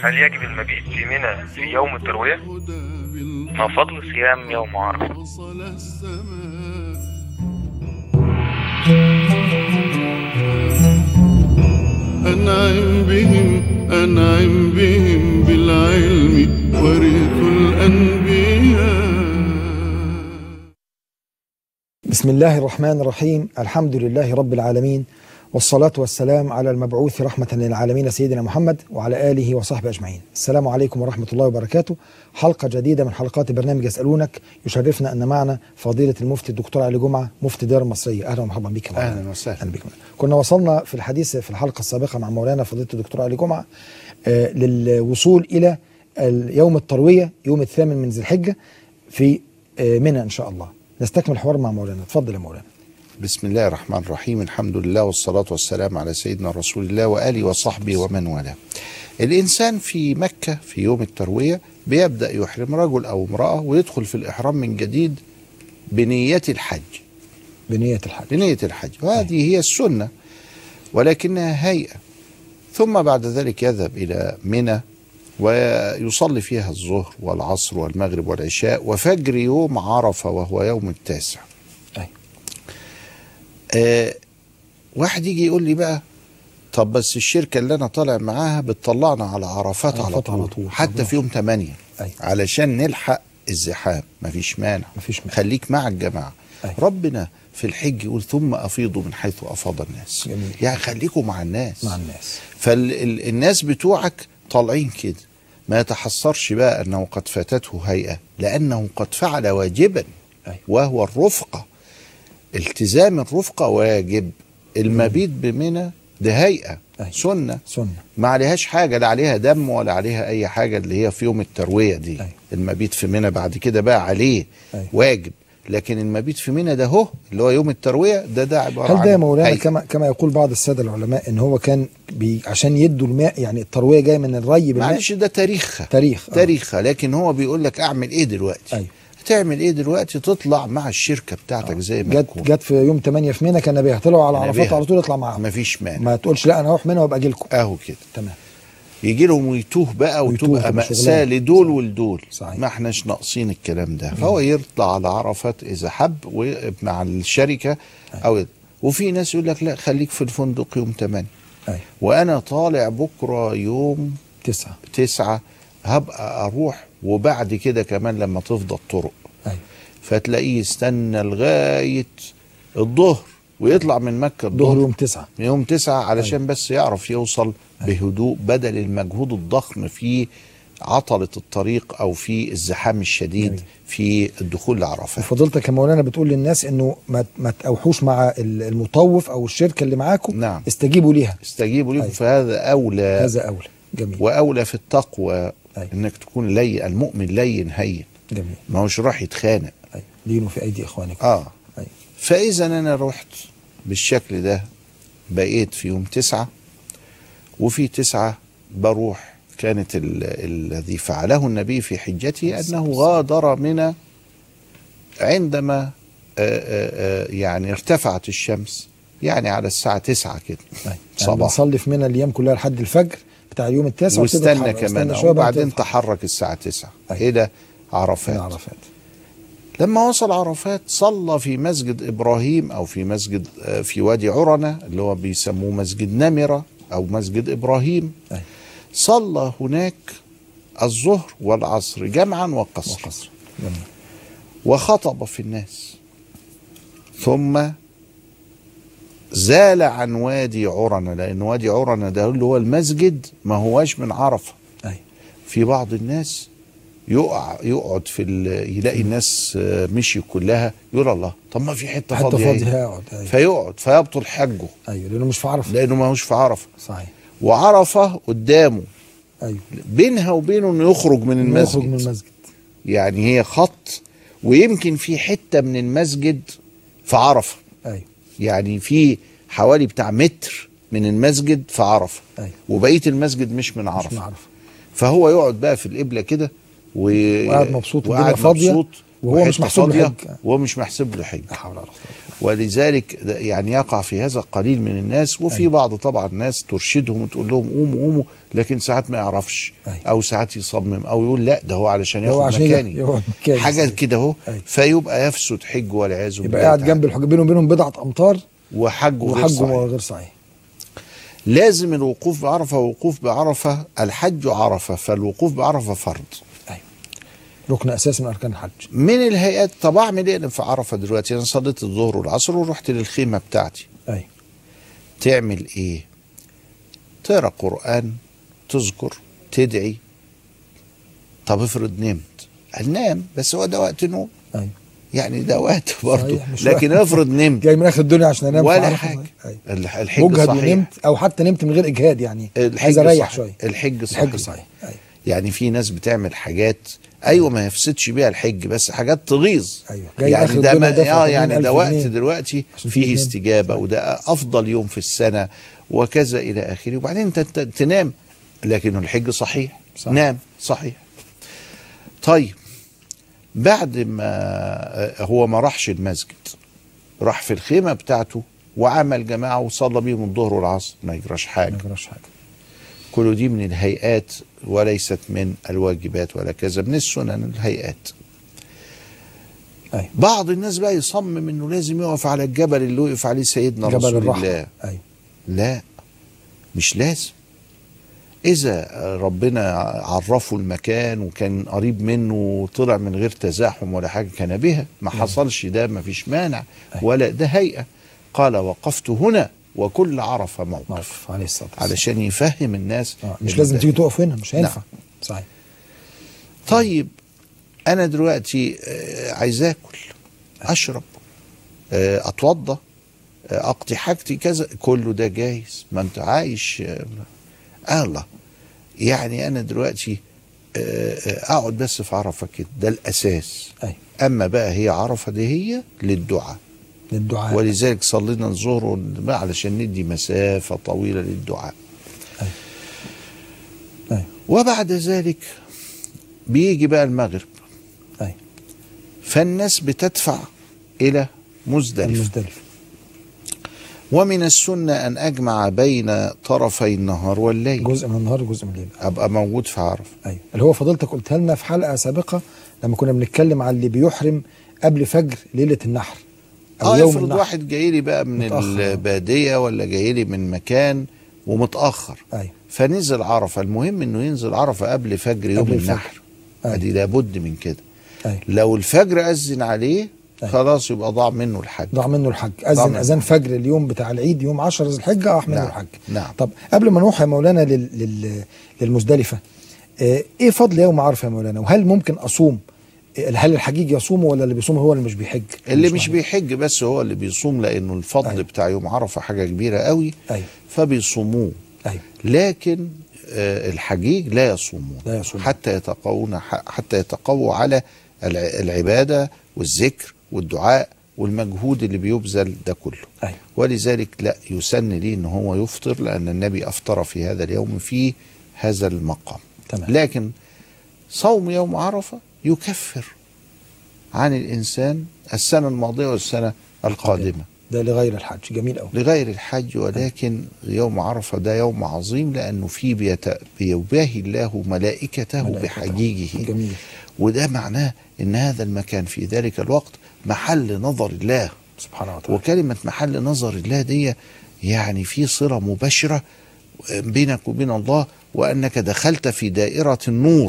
هل يجب المبيت في منى في يوم التروية؟ ما فضل صيام يوم عرفة؟ أنعم بهم أنعم بهم بالعلم ورث الأنبياء بسم الله الرحمن الرحيم الحمد لله رب العالمين والصلاة والسلام على المبعوث رحمة للعالمين سيدنا محمد وعلى آله وصحبه أجمعين السلام عليكم ورحمة الله وبركاته حلقة جديدة من حلقات برنامج يسألونك يشرفنا أن معنا فضيلة المفتي الدكتور علي جمعة مفتي ديار المصرية أهلا ومرحبا بك يا مولانا. أهلا وسهلا. أهلا بكم كنا وصلنا في الحديث في الحلقة السابقة مع مولانا فضيلة الدكتور علي جمعة آه، للوصول إلى يوم التروية يوم الثامن من ذي الحجة في آه، منى إن شاء الله نستكمل الحوار مع مولانا اتفضل يا مولانا بسم الله الرحمن الرحيم الحمد لله والصلاة والسلام على سيدنا رسول الله وآله وصحبه ومن والاه الإنسان في مكة في يوم التروية بيبدأ يحرم رجل أو امرأة ويدخل في الإحرام من جديد بنية الحج بنية الحج بنية الحج وهذه هي السنة ولكنها هيئة ثم بعد ذلك يذهب إلى منى ويصلي فيها الظهر والعصر والمغرب والعشاء وفجر يوم عرفة وهو يوم التاسع أي. آه واحد يجي يقول لي بقى طب بس الشركة اللي أنا طالع معاها بتطلعنا على عرفات, على, عرفات طول على طول. حتى الله. في يوم 8 أي. علشان نلحق الزحام مفيش مانع مفيش مانع. خليك مع الجماعة أي. ربنا في الحج يقول ثم أفيضوا من حيث أفاض الناس جميل. يعني خليكوا مع الناس مع الناس فالناس بتوعك طالعين كده ما يتحسرش بقى أنه قد فاتته هيئة لأنه قد فعل واجبا أي. وهو الرفقة التزام الرفقة واجب المبيت بمنى ده هيئة أي. سنة سنة ما عليهاش حاجة لا عليها دم ولا عليها أي حاجة اللي هي في يوم التروية دي أي. المبيت في منى بعد كده بقى عليه أي. واجب لكن المبيت في منى ده هو اللي هو يوم التروية ده ده عبارة هل ده يا عن مولانا هيئة. كما كما يقول بعض الساده العلماء ان هو كان بي عشان يدوا الماء يعني الترويه جايه من الري بالماء معلش ده تاريخها تاريخ آه. تاريخها لكن هو بيقول لك اعمل ايه دلوقتي أيوة. هتعمل ايه دلوقتي تطلع مع الشركه بتاعتك زي ما جت تكون جت في يوم 8 في منى كان بيها طلعوا على أنا عرفات بيها. على طول يطلع معاهم مفيش مانع ما تقولش لا انا هروح منى وابقى اجي لكم اهو كده تمام يجي لهم ويتوه بقى ويتوه وتبقى تبقى مأساة شغلانة. لدول ولدول صحيح. ما احناش ناقصين الكلام ده فهو يطلع على عرفات اذا حب ومع الشركه او وفي ناس يقول لك لا خليك في الفندق يوم 8 ايوه وانا طالع بكره يوم تسعه تسعة هبقى اروح وبعد كده كمان لما تفضى الطرق ايوه فتلاقيه يستنى لغاية الظهر ويطلع من مكة ظهر الظهر يوم تسعه يوم تسعة علشان بس يعرف يوصل بهدوء بدل المجهود الضخم في عطلة الطريق أو في الزحام الشديد جميل. في الدخول لعرفات وفضيلتك يا مولانا بتقول للناس انه ما ما تأوحوش مع ال- المطوف او الشركه اللي معاكم نعم. استجيبوا ليها استجيبوا لكم أيوة. فهذا أولى هذا اولى جميل وأولى في التقوى أيوة. إنك تكون لين المؤمن لين هين جميل ما هوش راح يتخانق ايوه دينوا في ايدي اخوانكم اه ايوه فإذا أنا رحت بالشكل ده بقيت في يوم تسعة وفي تسعة بروح كانت ال- الذي فعله النبي في حجته أنه غادر من عندما آه، آه، آه، يعني ارتفعت الشمس يعني على الساعة تسعة كده أيوة. يعني صباح بنصلي في منى الايام كلها لحد الفجر بتاع اليوم التاسع وتبدأ واستنى تتحرك. كمان استنى شوية بعد وبعدين تطلع. تحرك الساعة تسعة أيوة. إلى من عرفات عرفات لما وصل عرفات صلى في مسجد ابراهيم او في مسجد آه، في وادي عرنه اللي هو بيسموه مسجد نمره او مسجد ابراهيم أي. صلى هناك الظهر والعصر جمعا وقصر وقصر جميل وخطب في الناس ثم زال عن وادي عرنه لان وادي عرنه ده اللي هو المسجد ما هواش من عرفه اي في بعض الناس يقع يقعد في ال- يلاقي الناس آه، مشي كلها يقول الله طب ما في حته حتى فاضيه فاضي اهي. هيقعد ايوه فيقعد فيبطل حجه ايوه لانه مش في عرفه لانه ما هوش في عرفه صحيح وعرفه قدامه ايوه بينها وبينه انه يخرج من إنه المسجد يخرج من المسجد يعني هي خط ويمكن في حته من المسجد في عرفه ايوه يعني في حوالي بتاع متر من المسجد في عرفه أيوة. وبقيه المسجد مش من مش عرفه من عرفه فهو يقعد بقى في القبله كده و... وقاعد مبسوط وقاعد والدنيا فاضية مبسوط وهو وحتة مش محسوب له فاضية حج. وهو مش محسوب له حج لا حول ولا قوة ولذلك ده يعني يقع في هذا قليل من الناس وفي أيوة. بعض طبعا ناس ترشدهم وتقول لهم قوموا قوموا لكن ساعات ما يعرفش أيوة. او ساعات يصمم او يقول لا ده هو علشان هو ياخد عشان مكاني ياخد مكاني، حاجه صحيح. كده اهو أيوة. فيبقى يفسد حج والعياذ يبقى بالله قاعد تعالى. جنب الحج بينهم وبينهم بضعة أمتار وحجه غير وحجه صحيح. غير صحيح لازم الوقوف بعرفه ووقوف بعرفه الحج عرفه فالوقوف بعرفه فرض أيوة ركن أساسي من أركان الحج من الهيئات طب اعمل ايه أنا في عرفه دلوقتي انا صليت الظهر والعصر ورحت للخيمه بتاعتي أيوة تعمل ايه تقرا قران تذكر تدعي طب افرض نمت هننام بس هو ده وقت نوم أيوة يعني ده وقت برضه صحيح، مش لكن وقت. افرض نمت جاي من آخر الدنيا عشان أنام ولا فعرفة حاجه صحيح. أيوة الح- الحج مجهد صحيح ونمت أو حتى نمت من غير إجهاد يعني الحج عايز أريح صحيح. شوية الحج صحيح الحج صحيح أيوة يعني في ناس بتعمل حاجات ايوه ما يفسدش بيها الحج بس حاجات تغيظ أيوة. جاي يعني آخر ده الدنيا ما دافع اه يعني 80,000 ده وقت جنيه دلوقتي عشان فيه تنام. استجابه وده افضل يوم في السنه وكذا الى اخره وبعدين انت ت- تنام لكن الحج صحيح صح. نام صحيح طيب بعد ما آه، هو ما راحش المسجد راح في الخيمه بتاعته وعمل جماعه وصلى بيهم الظهر والعصر ما يجراش حاجه ما يجراش حاجة كل دي من الهيئات وليست من الواجبات ولا كذا من السنن الهيئات أيوة بعض الناس بقى يصمم انه لازم يقف على الجبل اللي وقف عليه سيدنا جبل رسول الرحمة الله أيوة لا مش لازم اذا ربنا عرفه المكان وكان قريب منه وطلع من غير تزاحم ولا حاجه كان بها ما حصلش ده ما فيش مانع ولا ده هيئه قال وقفت هنا وكل عرفه موقف موقف عليه الصلاة والسلام علشان يفهم الناس آه. مش إن لازم ده- تيجي تقف هنا مش هينفع صحيح طيب انا دلوقتي آه، عايز اكل اشرب آه، اتوضى آه، اقضي حاجتي كذا كله ده جايز ما انت عايش آه، آه الله يعني انا دلوقتي آه، آه، اقعد بس في عرفه كده ده الاساس أيوة اما بقى هي عرفه دي هي للدعاء للدعاء ولذلك صلينا الظهر والجماعة علشان ندي مسافه طويله للدعاء أيوة وبعد ذلك بيجي بقى المغرب أيوة فالناس بتدفع إلى مزدلفة المزدلفة ومن السنة أن أجمع بين طرفي النهار والليل جزء من النهار وجزء من الليل أبقى موجود في عرفة ايوه اللي هو فضيلتك قلتها لنا في حلقه سابقه لما كنا بنتكلم على اللي بيحرم قبل فجر ليله النحر او اه يوم افرض النحر واحد جاي لي بقى من متأخر. البادية ولا جاي لي من مكان ومتأخر ايوه فنزل عرفة المهم انه ينزل عرفة قبل فجر يوم قبل الفجر. النحر أيوة. ادي لابد من كده ايوه لو الفجر أذن عليه أيوة. خلاص يبقى ضاع منه الحج ضاع منه الحج ضاع اذن منه اذان فجر اليوم بتاع العيد يوم 10 ذي الحجه راح منه نعم. الحج نعم. طب قبل ما نروح يا مولانا لل... لل... للمزدلفه آه، ايه فضل يوم عرفه يا مولانا وهل ممكن اصوم آه، هل الحجيج يصوم ولا اللي بيصوم هو اللي مش بيحج اللي مش محجوج. بيحج بس هو اللي بيصوم لانه الفضل أيوة. بتاع يوم عرفة حاجة كبيرة قوي ايوه فبيصوموه ايوه لكن آه، الحجيج لا يصومون لا يصومون. حتى يتقون حتى يتقووا على الع- العبادة والذكر والدعاء والمجهود اللي بيبذل ده كله ايوه ولذلك لا يسن ليه ان هو يفطر لان النبي افطر في هذا اليوم في هذا المقام تمام. لكن صوم يوم عرفة يكفر عن الانسان السنة الماضية والسنة القادمة ده لغير الحج جميل قوي لغير الحج ولكن يوم عرفة ده يوم عظيم لأنه فيه بيت- بيباهي الله ملائكته, ملائكته. بحجيجه جميل وده معناه أن هذا المكان في ذلك الوقت محل نظر الله سبحانه وتعالى وكلمة محل نظر الله دي يعني في صلة مباشرة بينك وبين الله وأنك دخلت في دائرة النور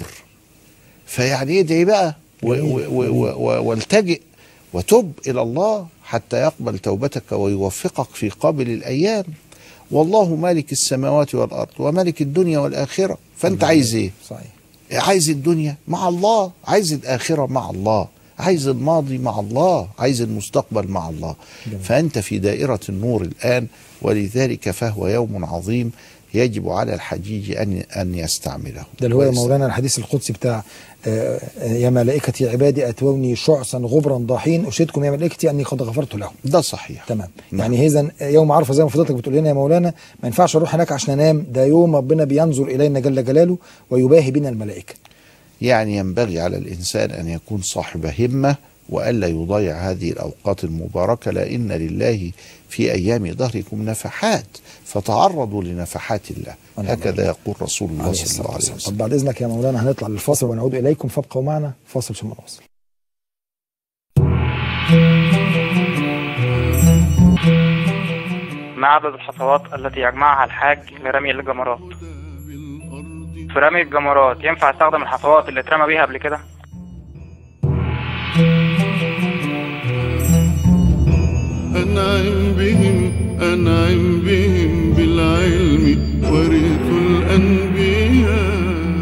فيعني ادعي بقى و- جميل. و- و- و- و- والتجئ وتب إلى الله حتى يقبل توبتك ويوفقك في قابل الأيام والله مالك السماوات والأرض ومالك الدنيا والآخرة فأنت عايز إيه؟ صحيح عايز الدنيا مع الله عايز الآخرة مع الله عايز الماضي مع الله عايز المستقبل مع الله جميل. فأنت في دائرة النور الآن ولذلك فهو يوم عظيم يجب على الحجيج أن أن يستعمله ده اللي هو يا ويست- مولانا الحديث القدسي بتاع آه، آه، يا ملائكتي عبادي اتوني شعثا غبرا ضاحين اشهدكم يا ملائكتي اني قد غفرت لهم ده صحيح تمام نعم. يعني اذا يوم عرفه زي ما فضلتك بتقول لنا يا مولانا ما ينفعش اروح هناك عشان انام ده يوم ربنا بينظر الينا جل جلاله ويباهي بنا الملائكه يعني ينبغي على الإنسان أن يكون صاحب همة وألا يضيع هذه الأوقات المباركة لأن لله في أيام ظهركم نفحات فتعرضوا لنفحات الله ونعم هكذا بالله. يقول رسول الله عليه صلى الصلاة الله عليه والسلام وسلم طب بعد إذنك يا مولانا هنطلع للفاصل ونعود إليكم فابقوا معنا فاصل ثم نواصل ما عدد الحصوات التي يجمعها الحاج لرمي الجمرات في رمي الجمرات ينفع استخدم الحصوات اللي اترمى بيها قبل كده أنعم بهم أنعم بهم بالعلم ورثوا الأنبياء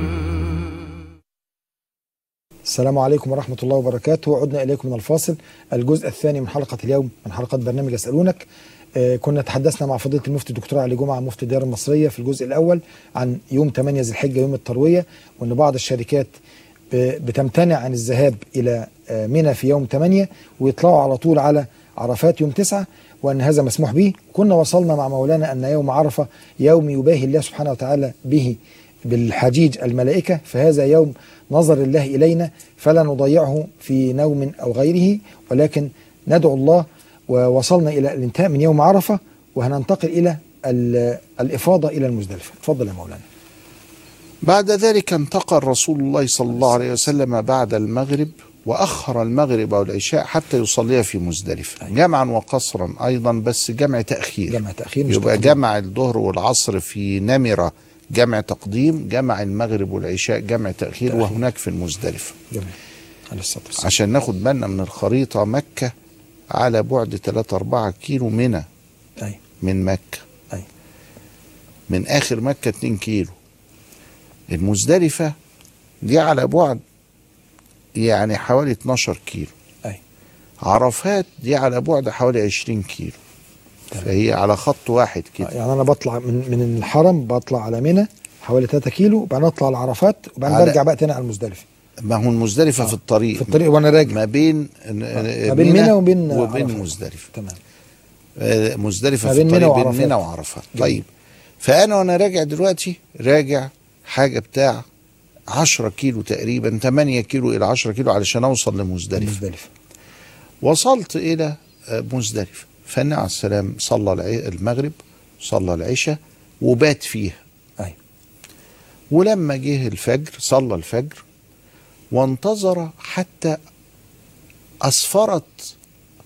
السلام عليكم ورحمة الله وبركاته عدنا إليكم من الفاصل الجزء الثاني من حلقة اليوم من حلقات برنامج يسألونك آه، كنا تحدثنا مع فضيلة المفتي الدكتور علي جمعة مفتي الديار المصرية في الجزء الأول عن يوم 8 ذي الحجة يوم التروية وأن بعض الشركات ب- بتمتنع عن الذهاب إلى آه، منى في يوم 8 ويطلعوا على طول على عرفات يوم 9 وأن هذا مسموح به كنا وصلنا مع مولانا أن يوم عرفة يوم يباهي الله سبحانه وتعالى به بالحجيج الملائكة فهذا يوم نظر الله إلينا فلا نضيعه في نوم أو غيره ولكن ندعو الله ووصلنا إلى الانتهاء من يوم عرفة وهننتقل إلى ال- الإفاضة إلى المزدلفة تفضل يا مولانا بعد ذلك انتقل رسول الله صلى الله عليه وسلم بعد المغرب وأخر المغرب والعشاء حتى يصليها في مزدلفة جمعا وقصرا أيضا بس جمع تأخير جمع تأخير مش يبقى تقديم. جمع الظهر والعصر في نمرة جمع تقديم جمع المغرب والعشاء جمع تأخير تأخير. وهناك في المزدلفة جميل عليه الصلاة والسلام عشان ناخد بالنا من الخريطة مكة على بعد 3 4 كيلو منى أي من مكة أي من آخر مكة 2 كيلو المزدلفة دي على بعد يعني حوالي 12 كيلو أي عرفات دي على بعد حوالي 20 كيلو فهي على خط واحد كده يعني أنا بطلع من من الحرم بطلع على منى حوالي 3 كيلو وبعدين أطلع على عرفات وبعدين على- برجع بقى تاني على المزدلفة ما هو المزدلفة في الطريق في الطريق وأنا راجع ما بين ما بين منى وبين وبين عرفات. مزدلفة تمام آه، مزدلفة ما في بين منى الطريق بين وعرفات. منى وعرفات جميل. طيب فأنا وأنا راجع دلوقتي راجع حاجة بتاع 10 كيلو تقريبا 8 كيلو إلى 10 كيلو علشان أوصل لمزدلفة المزدلفة وصلت إلى آه، مزدلفة فالنبي عليه السلام صلى الع- المغرب صلى العشاء وبات فيها أي ولما جه الفجر صلى الفجر وانتظر حتى أسفرت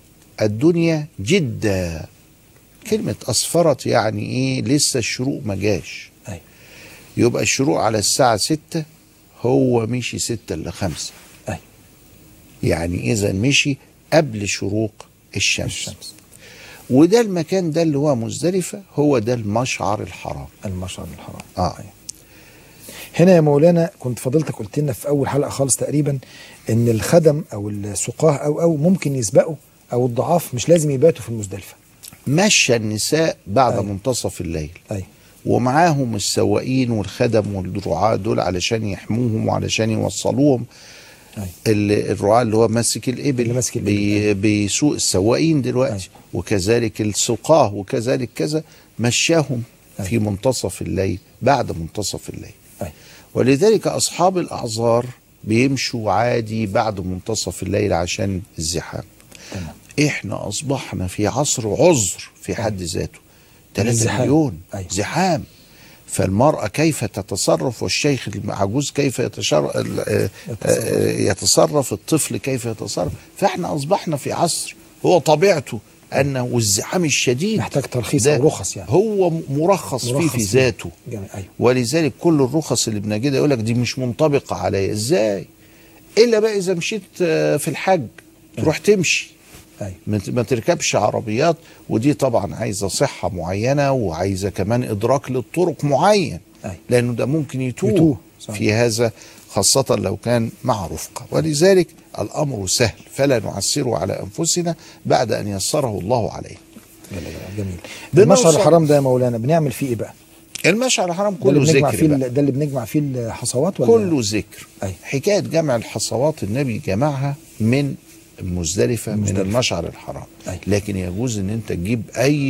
الدنيا جدا كلمة أسفرت يعني إيه لسه الشروق ما جاش أي يبقى الشروق على الساعة ستة هو مشي ستة إلا خمسة أي يعني إذا مشي قبل شروق الشمس, الشمس وده المكان ده اللي هو مزدلفة هو ده المشعر الحرام المشعر الحرام آه. أي. هنا يا مولانا كنت فضلتك قلت لنا في اول حلقه خالص تقريبا ان الخدم او السقاه او او ممكن يسبقوا او الضعاف مش لازم يباتوا في المزدلفه مشى النساء بعد أي. منتصف الليل اي ومعاهم السواقين والخدم والرعاة دول علشان يحموهم وعلشان يوصلوهم أي. ال- الرعاة اللي هو ماسك اللي الإبل ماسك الإبل، بي بيسوق السواقين دلوقتي أي. وكذلك السقاه وكذلك كذا مشاهم أي. في منتصف الليل بعد منتصف الليل أي. ولذلك أصحاب الأعذار بيمشوا عادي بعد منتصف الليل عشان الزحام تمام احنا اصبحنا في عصر عذر في حد ذاته 3 الزحام. مليون أيوة. زحام فالمرأة كيف تتصرف والشيخ العجوز كيف يتشر... ال- آه، آه، يتصرف الطفل كيف يتصرف فاحنا أصبحنا في عصر هو طبيعته أنه الزحام الشديد محتاج ترخيص ده أو رخص يعني. هو مرخص, فيه مرخص في فيه. ذاته جميل ايوه ولذلك كل الرخص اللي بنجدها يقول لك دي مش منطبقة عليا ازاي الا بقى اذا مشيت آه، في الحج تروح تمشي ايوه ما ت- ما تركبش عربيات ودي طبعا عايزه صحه معينه وعايزه كمان ادراك للطرق معين أي. لانه ده ممكن يتوه, يتوه، صحيح. في هذا خاصة لو كان مع رفقة ولذلك الأمر سهل فلا نعسره على أنفسنا بعد أن يسره الله عليه جميل بنوصل- المشعر الحرام ده يا مولانا بنعمل فيه ايه بقى؟ المشعر الحرام ده اللي كله بنجمع ذكر فيه بقى. ال- ده اللي بنجمع فيه الحصوات ولا كله ذكر أي. حكاية جمع الحصوات النبي جمعها من مزدلفة من مزدلفة. المشعر الحرام أي. لكن يجوز ان انت تجيب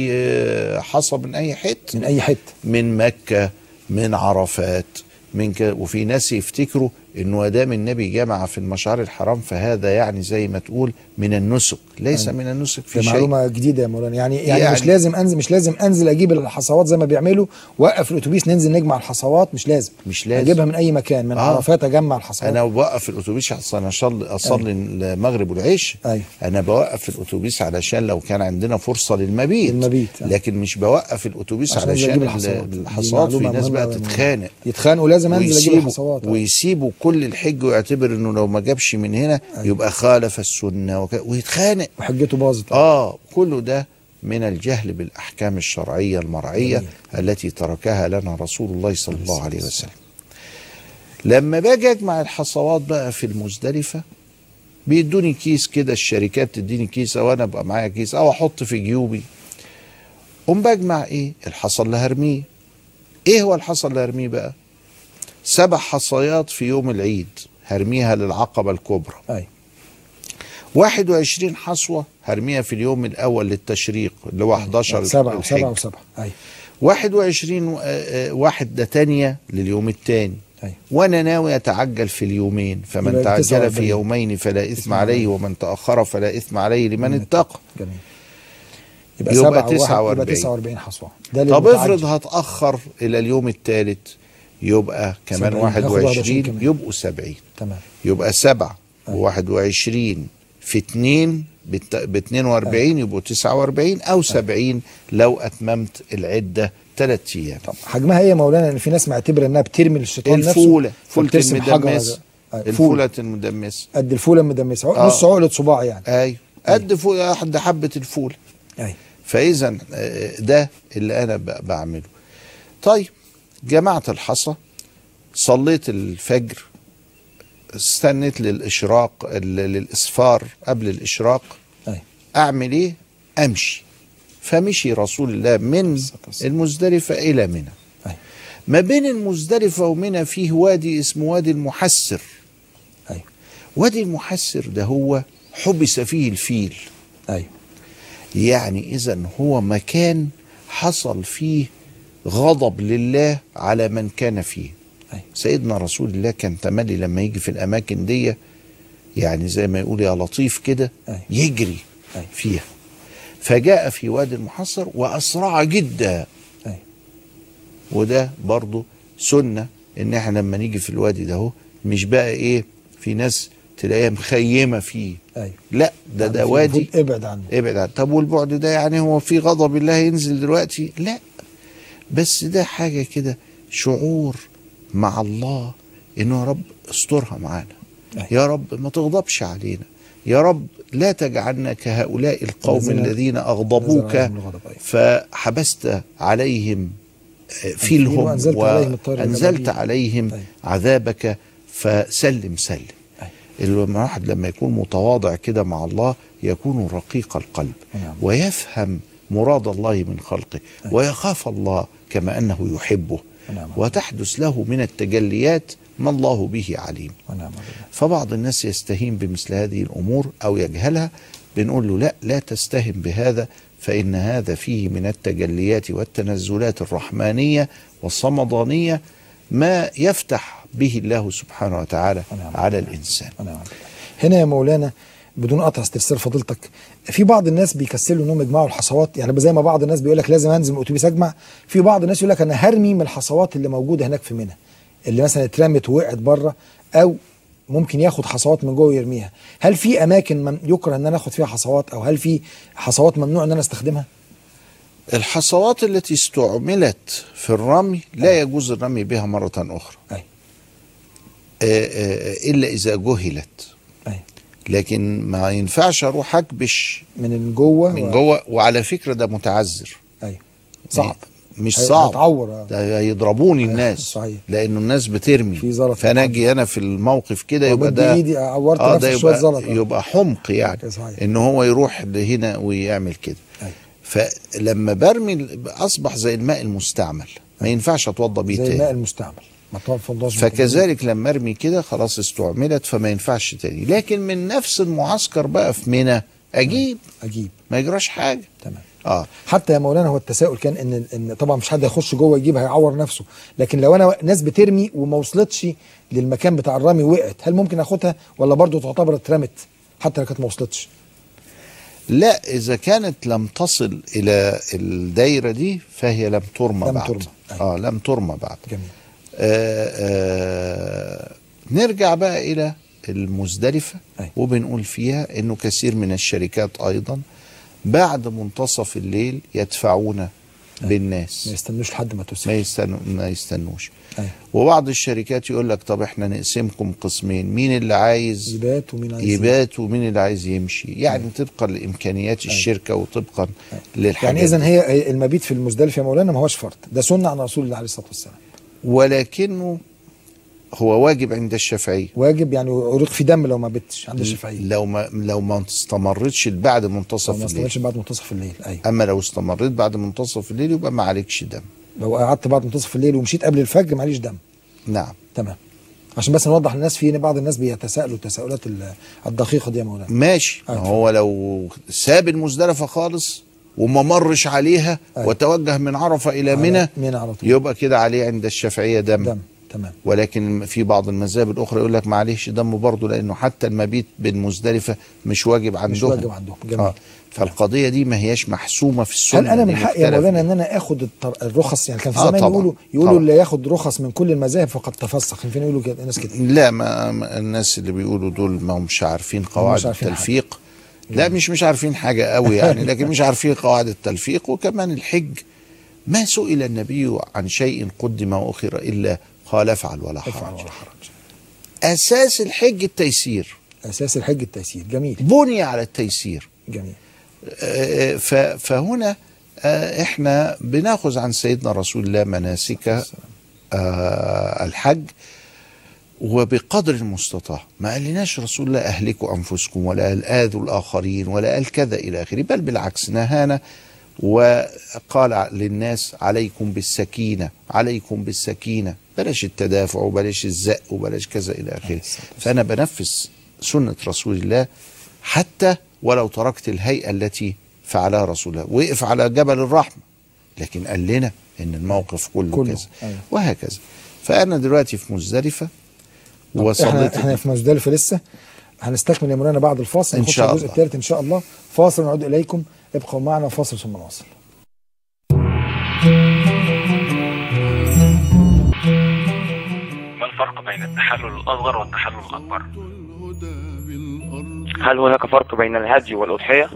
اي حصى من اي حته من اي حته من مكة من عرفات من ك... وفي ناس يفتكروا انه دام النبي جمع في المشعر الحرام فهذا يعني زي ما تقول من النسك ليس أيوة. من النسك في في شيء معلومه جديده يا مولانا يعني, يعني يعني يعني- مش لازم انزل مش لازم انزل اجيب الحصوات زي ما بيعملوا وقف الاتوبيس ننزل نجمع الحصوات مش لازم مش لازم. اجيبها من اي مكان من آه. عرفات اجمع الحصوات انا بوقف الاتوبيس عشان اصلي اصلي المغرب والعشاء أيوة. انا بوقف الاتوبيس علشان لو كان عندنا فرصه للمبيت للمبيت، آه. لكن مش بوقف الاتوبيس عشان أنزل علشان أجيب ال- الحصوات. دي الحصوات في معلومة ناس مهمة بقى أوي يا مولانا. تتخانق يتخانقوا لازم انزل اجيب ويسيبوا الحصوات آه. ويسيبوا كل الحج ويعتبر انه لو ما جابش من هنا يبقى خالف السنه وك... ويتخانق وحجته باظت اه كله ده من الجهل بالاحكام الشرعيه المرعيه التي تركها لنا رسول الله صلى الله عليه وسلم لما باجي اجمع الحصوات بقى في المزدلفه بيدوني كيس كده الشركات تديني كيس او انا ابقى معايا كيس او احط في جيوبي قوم بجمع ايه الحصى اللي هرميه ايه هو الحصى اللي هرميه بقى سبع حصيات في يوم العيد هرميها للعقبه الكبرى ايوه 21 حصوة هرميها في اليوم الأول للتشريق اللي هو 11 سبعة الحج. وسبعة وسبعة ايوه 21 و- آه، آه، واحدة تانية لليوم الثاني أيوة. وانا ناوي اتعجل في اليومين فمن يبقى تعجل 49. في يومين فلا اثم عليه ومن تاخر فلا اثم عليه لمن اتقى جميل يبقى, يبقى سبعة وواحد 49. يبقى 49 حصوة ده طب للمتعجل. افرض هتاخر الى اليوم الثالث يبقى كمان 70. هاخد 21 21 كمان. يبقوا 70 تمام يبقى سبعة وواحد وعشرين في اتنين ب 42 يبقوا 49 او 70 لو اتممت العده ثلاث ايام طب حجمها ايه يا مولانا ان في ناس معتبره انها بترمي الشيطان نفسه الفوله فوله فبترسم حجر المدمس على- أيوة، فولة الفوله المدمسه قد الفوله المدمسه آه. نص عقله صباع يعني ايوه قد فوله قد حبه الفول ايوه فاذا آه، ده اللي انا ب- بعمله طيب جمعت الحصى صليت الفجر استنيت للاشراق ال- للاصفار قبل الاشراق ايوه اعمل ايه امشي فمشي رسول الله من الصلاة والسلام. المزدلفه الى منى أيوة. ما بين المزدلفه ومنى فيه وادي اسمه وادي المحسر ايوه وادي المحسر ده هو حبس فيه الفيل ايوه يعني اذا هو مكان حصل فيه غضب لله على من كان فيه أيوة. سيدنا رسول الله كان تملي لما يجي في الاماكن دي يعني زي ما يقول يا لطيف كده أيوة. يجري أيوة. فيها فجاء في وادي المحصر واسرع جدا ايوه وده برضو سنة ان احنا لما نيجي في الوادي ده هو مش بقى ايه في ناس تلاقيها مخيمة فيه ايوه لا ده ده في وادي المفروض ابعد عنه ابعد عن طب والبعد ده يعني هو في غضب الله ينزل دلوقتي لا بس ده حاجة كده شعور مع الله انه يا رب استرها معانا أيوة. يا رب ما تغضبش علينا يا رب لا تجعلنا كهؤلاء القوم الذين- الذين أغضبوك نزل عليهم الغضب، أيوة. فحبست عليهم فيلهم وأنزلت عليهم الطير وأنزلت الأبابيل. عليهم أيوة. عذابك فسلم سلم أيوة. الواحد لما يكون متواضع كده مع الله يكون رقيق القلب نعم. ويفهم مراد الله من خلقه ويخاف الله كما أنه يحبه نعم. وتحدث له من التجليات ما الله به عليم ونعم بالله فبعض الناس يستهين بمثل هذه الامور او يجهلها بنقول له لا لا تستهن بهذا فان هذا فيه من التجليات والتنزلات الرحمانيه والصمدانيه ما يفتح به الله سبحانه وتعالى ونعم. على الانسان ونعم بالله هنا يا مولانا بدون قطع استفسار فضيلتك في بعض الناس بيكسلوا انهم يجمعوا الحصوات يعني زي ما بعض الناس بيقول لك لازم انزل من الاتوبيس اجمع في بعض الناس يقول لك انا هرمي من الحصوات اللي موجوده هناك في منى اللي مثلا اترمت ووقعت بره او ممكن ياخد حصوات من جوه ويرميها هل في اماكن من يكره ان انا اخد فيها حصوات او هل في حصوات ممنوع ان انا استخدمها الحصوات التي استعملت في الرمي لا يجوز الرمي بها مره اخرى اي آه، آه، الا اذا جهلت اي لكن ما ينفعش اروح اكبش من جوه من و- جوه وعلى فكره ده متعذر اي صعب مش هي- صعب هتعور، آه. ده هيضربوني أيوة، الناس صحيح. لانه الناس بترمي في زلط فانا اجي انا في الموقف كده يبقى ومد ده إيدي عورت اه نفسي ده شوية يبقى, زلط، آه. يبقى حمق يعني صحيح. ان هو يروح لهنا ويعمل كده أيوة. فلما برمي اصبح زي الماء المستعمل ما ينفعش اتوضى بيه زي الماء تاني المستعمل ما توفضاش فكذلك لما ارمي كده خلاص استعملت فما ينفعش تاني لكن من نفس المعسكر بقى في منى اجيب اجيب ما يجراش حاجه تمام اه حتى يا مولانا هو التساؤل كان ان ان طبعا مش حد هيخش جوه يجيب هيعور نفسه لكن لو انا ناس بترمي وما وصلتش للمكان بتاع الرمي وقعت هل ممكن اخدها ولا برضو تعتبر اترمت حتى لو كانت ما وصلتش لا اذا كانت لم تصل الى الدايره دي فهي لم ترمى لم بعد ترمى، أيوة. اه لم ترمى بعد جميل آه آه نرجع بقى الى المزدلفه أيوة. وبنقول فيها انه كثير من الشركات ايضا بعد منتصف الليل يدفعون بالناس ما يستنوش لحد ما ما تسرع يستنو ما يستنوش أيوة. وبعض الشركات يقول لك طب احنا نقسمكم قسمين مين اللي عايز يبات ومين عايز يبات ومين اللي عايز يمشي يعني طبقا لامكانيات الشركه وطبقا للحاجات يعني اذا دي. هي المبيت في المزدلفه يا مولانا ما هوش فرض ده سنه عن رسول الله عليه الصلاه والسلام ولكنه هو واجب عند الشافعيه واجب يعني عرق في دم لو ما بتش عند الشافعيه لو ما لو ما استمرتش بعد منتصف لو ما الليل استمرش بعد منتصف الليل ايوه اما لو استمريت بعد منتصف الليل يبقى ما عليكش دم لو قعدت بعد منتصف الليل ومشيت قبل الفجر معليش دم نعم تمام عشان بس نوضح للناس في بعض الناس بيتساءلوا التساؤلات ال- الدقيقه دي يا مولانا ماشي أيوة. هو لو ساب المزدلفه خالص وما مرش عليها أيوة. وتوجه من عرفه الى على- منى منى على طول يبقى كده عليه عند الشافعيه دم, دم تمام ولكن في بعض المذاهب الاخرى يقول لك معلش دم برضه لانه حتى المبيت بالمزدلفه مش واجب عندهم مش واجب عندهم جميل آه. فالقضيه دي ما هياش محسومه في السنه هل انا من دي حقي يا مختلف مولانا ان فيها. انا اخد الطر- الرخص يعني كان في آه زمان طبعاً. يقولوا يقولوا طبعاً. اللي ياخد رخص من كل المذاهب فقد تفسق ينفع يقولوا كده ناس كده لا ما ما- الناس اللي بيقولوا دول ما همش عارفين قواعد عارفين حاجة. التلفيق لا مش مش عارفين حاجة قوي يعني لكن مش عارفين قواعد التلفيق وكمان الحج ما سئل النبي عن شيء قدم وأخر إلا قال افعل ولا افعل حرج ولا حرج أساس الحج التيسير اساس الحج التيسير جميل بني على التيسير جميل آه، ف- فهنا آه، احنا بناخذ عن سيدنا رسول الله مناسك آه، الحج وبقدر المستطاع ما قالناش رسول الله اهلكوا انفسكم ولا قال اذوا الاخرين ولا قال كذا الى اخره بل بالعكس نهانا وقال للناس عليكم بالسكينه عليكم بالسكينه بلاش التدافع وبلاش الزق وبلاش كذا الى اخره فانا بنفذ سنه رسول الله حتى ولو تركت الهيئه التي فعلها رسول الله وقف على جبل الرحمه لكن قال لنا ان الموقف كله, كله، كذا أيوة. وهكذا فانا دلوقتي في مزدلفه طب وصليت احنا احنا في مزدلفه لسه هنستكمل يا مولانا بعد الفاصل إن نخش شاء على الجزء الله. الثالث ان شاء الله فاصل نعود اليكم ابقوا معنا فاصل ثم نواصل ما الفرق بين التحلل الأصغر والتحلل الأكبر؟ الهدى بالأرض هل هناك فرق بين الهدي والأضحية؟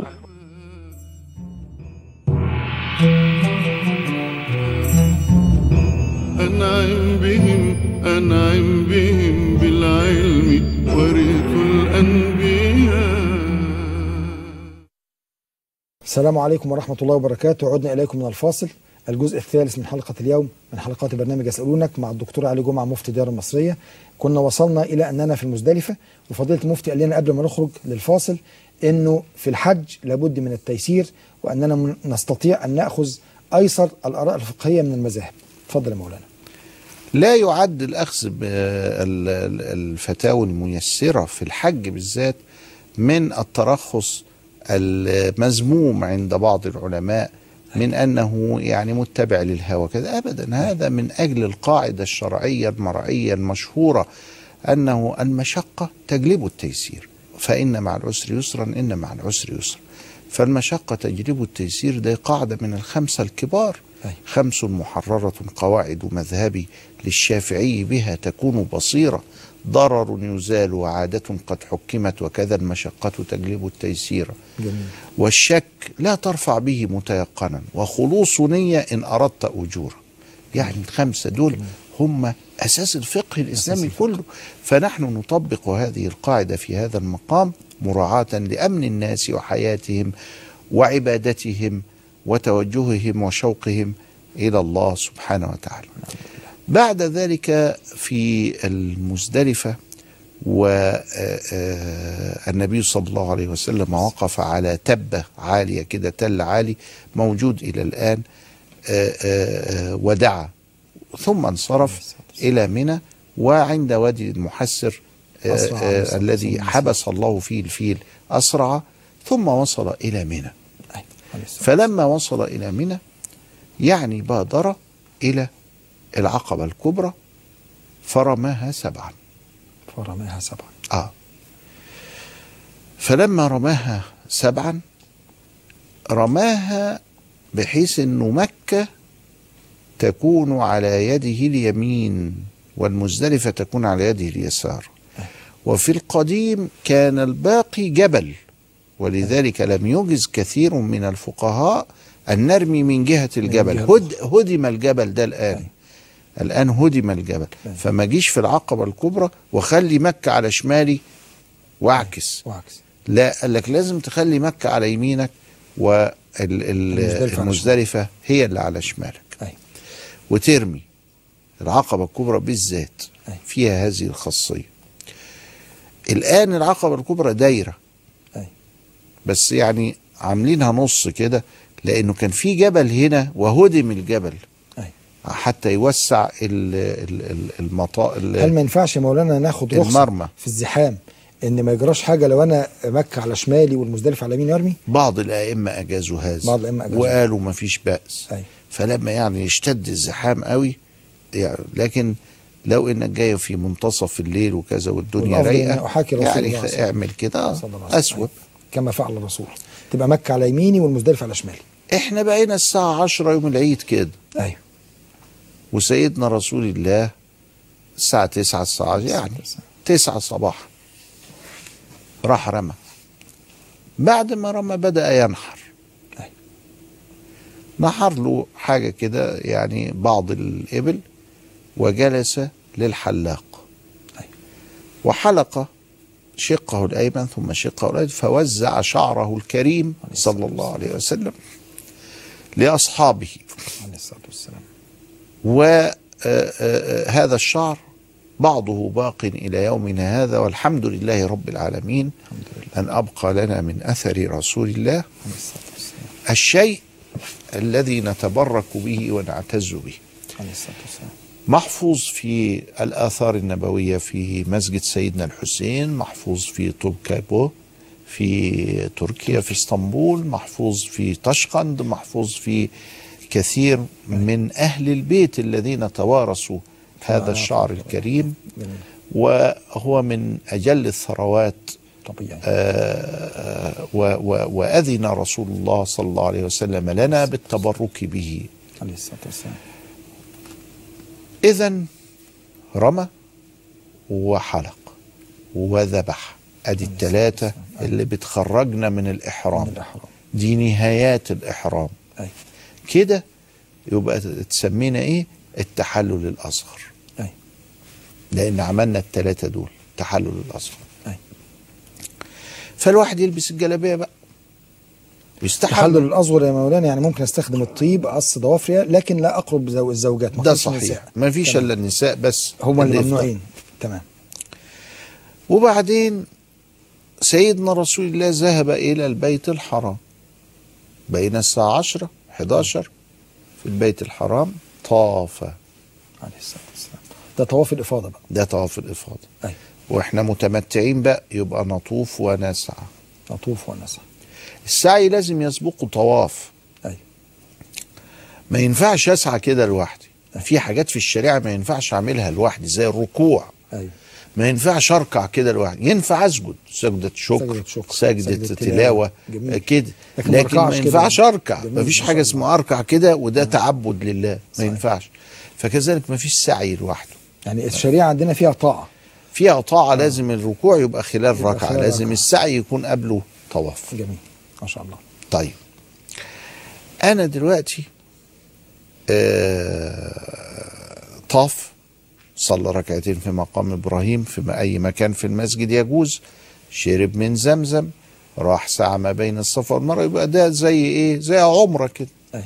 أنعم بهم أنعم بهم بالعلم ورث الأنبياء السلام عليكم ورحمة الله وبركاته عدنا إليكم من الفاصل الجزء الثالث من حلقة اليوم من حلقات برنامج يسألونك مع الدكتور علي جمعة مفتي ديار المصرية كنا وصلنا إلى أننا في المزدلفة وفضيلة المفتي قال لنا قبل ما نخرج للفاصل أنه في الحج لابد من التيسير وأننا من- نستطيع أن نأخذ أيسر الآراء الفقهية من المذاهب تفضل يا مولانا لا يعد الاخذ بالفتاوى الميسره في الحج بالذات من الترخص المذموم عند بعض العلماء من انه يعني متبع للهوى كذا ابدا هذا من اجل القاعده الشرعيه المرعيه المشهوره انه المشقه تجلب التيسير فان مع العسر يسرا ان مع العسر يسرا فالمشقه تجلب التيسير دي قاعده من الخمسه الكبار أيوة. خمس محررة قواعد مذهبي للشافعي بها تكون بصيرة ضرر يزال وعادة قد حكمت وكذا المشقة تجلب التيسير جميل والشك لا ترفع به متيقنا وخلوص نية إن أردت أجورا يعني الخمسة دول هم أساس الفقه الإسلامي الفقه. كله فنحن نطبق هذه القاعدة في هذا المقام مراعاة لأمن الناس وحياتهم وعبادتهم وتوجههم وشوقهم إلى الله سبحانه وتعالى بعد ذلك في المزدلفة والنبي صلى الله عليه وسلم وقف على تبة عالية كده تل عالي موجود إلى الآن آه، آه، آه، ودعا ثم انصرف إلى منى وعند وادي المحسر آه، أسرع عليه آه، الصلاة الذي والسلام. حبس الله فيه الفيل أسرع ثم وصل إلى منى عليه الصلاة فلما وصل إلى منى يعني بادر إلى العقبة الكبرى فرماها سبعا فرماها سبعا آه فلما رماها سبعا رماها بحيث انه مكة تكون على يده اليمين والمزدلفة تكون على يده اليسار وفي القديم كان الباقي جبل ولذلك لم يجز كثير من الفقهاء أن نرمي من جهة الجبل جهة هد هدم الجبل ده الآن الآن هدم الجبل أيوة. فما جيش في العقبة الكبرى وخلي مكة على شمالي واعكس وعكس لا قال لك لازم تخلي مكة على يمينك المزدلفة على والمزدلفة هي اللي على شمالك أي وترمي العقبة الكبرى بالذات أي. فيها هذه الخاصية الآن العقبة الكبرى دايرة أي بس يعني عاملينها نص كده لأنه كان في جبل هنا وهدم الجبل أي حتى يوسع ال- ال- ال- المطا هل ما ينفعش يا مولانا ناخد رخصة المرمى. في الزحام ان ما يجراش حاجة لو انا مكة على شمالي والمزدلفة على يميني ارمي بعض الأئمة أجازوا هذا بعض الأئمة أجازوا. وقالوا ما فيش بأس أي فلما يعني يشتد الزحام قوي يعني لكن لو انك جاي في منتصف الليل وكذا والدنيا والأفضل رايقه إن أحاكي رسول يعني الله صلى الله عليه اعمل كده آه، صلى الله عليه وسلم. اسوب كما فعل الرسول تبقى مكة على يميني والمزدلفة على شمالي احنا بقينا الساعه 10 يوم العيد كده ايوه وسيدنا رسول الله الساعه 9 الساعه يعني 9 صباحا راح رمى بعد ما رمى بدا ينحر أي. نحر له حاجه كده يعني بعض الابل وجلس للحلاق أي. وحلق شقه الايمن ثم شقه الايمن فوزع شعره الكريم صلى الله عليه وسلم لاصحابه عليه الصلاة والسلام وهذا الشعر بعضه باق إلى يومنا هذا والحمد لله رب العالمين الحمد لله أن أبقى لنا من أثر رسول الله عليه الصلاة والسلام الشيء الذي نتبرك به ونعتز به عليه الصلاة والسلام محفوظ في الآثار النبوية في مسجد سيدنا الحسين محفوظ في طوبكابو في تركيا في اسطنبول محفوظ في طشقند محفوظ في كثير من أهل البيت الذين توارثوا هذا الشعر الكريم جميل وهو من أجل الثروات طبيعي آه، و- و- وأذن رسول الله صلى الله عليه وسلم لنا بالتبرك به عليه الصلاة والسلام إذا رمى وحلق وذبح أدي التلاتة اللي بتخرجنا من الإحرام من الإحرام دي نهايات الإحرام أي كده يبقى تسمينا إيه التحلل الأصغر أي لأن عملنا التلاتة دول التحلل الأصغر أي فالواحد يلبس الجلابية بقى التحلل يستحلل الأصغر يا مولانا يعني ممكن استخدم الطيب قص ضوافري لكن لا أقرب زو- الزوجات ما ده أقربش صحيح النساء. ما فيش تمام. إلا النساء بس هم اللي يفطر. ممنوعين تمام وبعدين سيدنا رسول الله ذهب إلى البيت الحرام بين الساعة 10 11 في البيت الحرام طاف عليه الصلاة والسلام ده طواف الإفاضة بقى ده طواف الإفاضة أي واحنا متمتعين بقى يبقى نطوف ونسعى أطوف ونسع السعي لازم يسبقه طواف أي ما ينفعش اسعى كده لوحدي في حاجات في الشريعه ما ينفعش اعملها لوحدي زي الركوع أي ما ينفعش اركع كده لوحدي ينفع اسجد سجده شكر سجدة شكر، سجده, سجدة تلاوه تلاوة. جميل. كده لكن ما لكن ما أركعش كده. ينفعش اركع جميل، ما فيش ما حاجه شاء اسمها اركع كده وده تعبد لله ما صحيح. ينفعش فكذلك ما فيش سعي لوحده يعني الشريعة عندنا فيها طاعة فيها طاعه لازم الركوع يبقى خلال يبقى ركعه خلال لازم ركعة. السعي يكون قبله طواف جميل ما شاء الله طيب انا دلوقتي آه طاف صلى ركعتين في مقام ابراهيم في اي مكان في المسجد يجوز شرب من زمزم راح سعى ما بين الصفا والمروه يبقى ده زي ايه زي عمره كده أي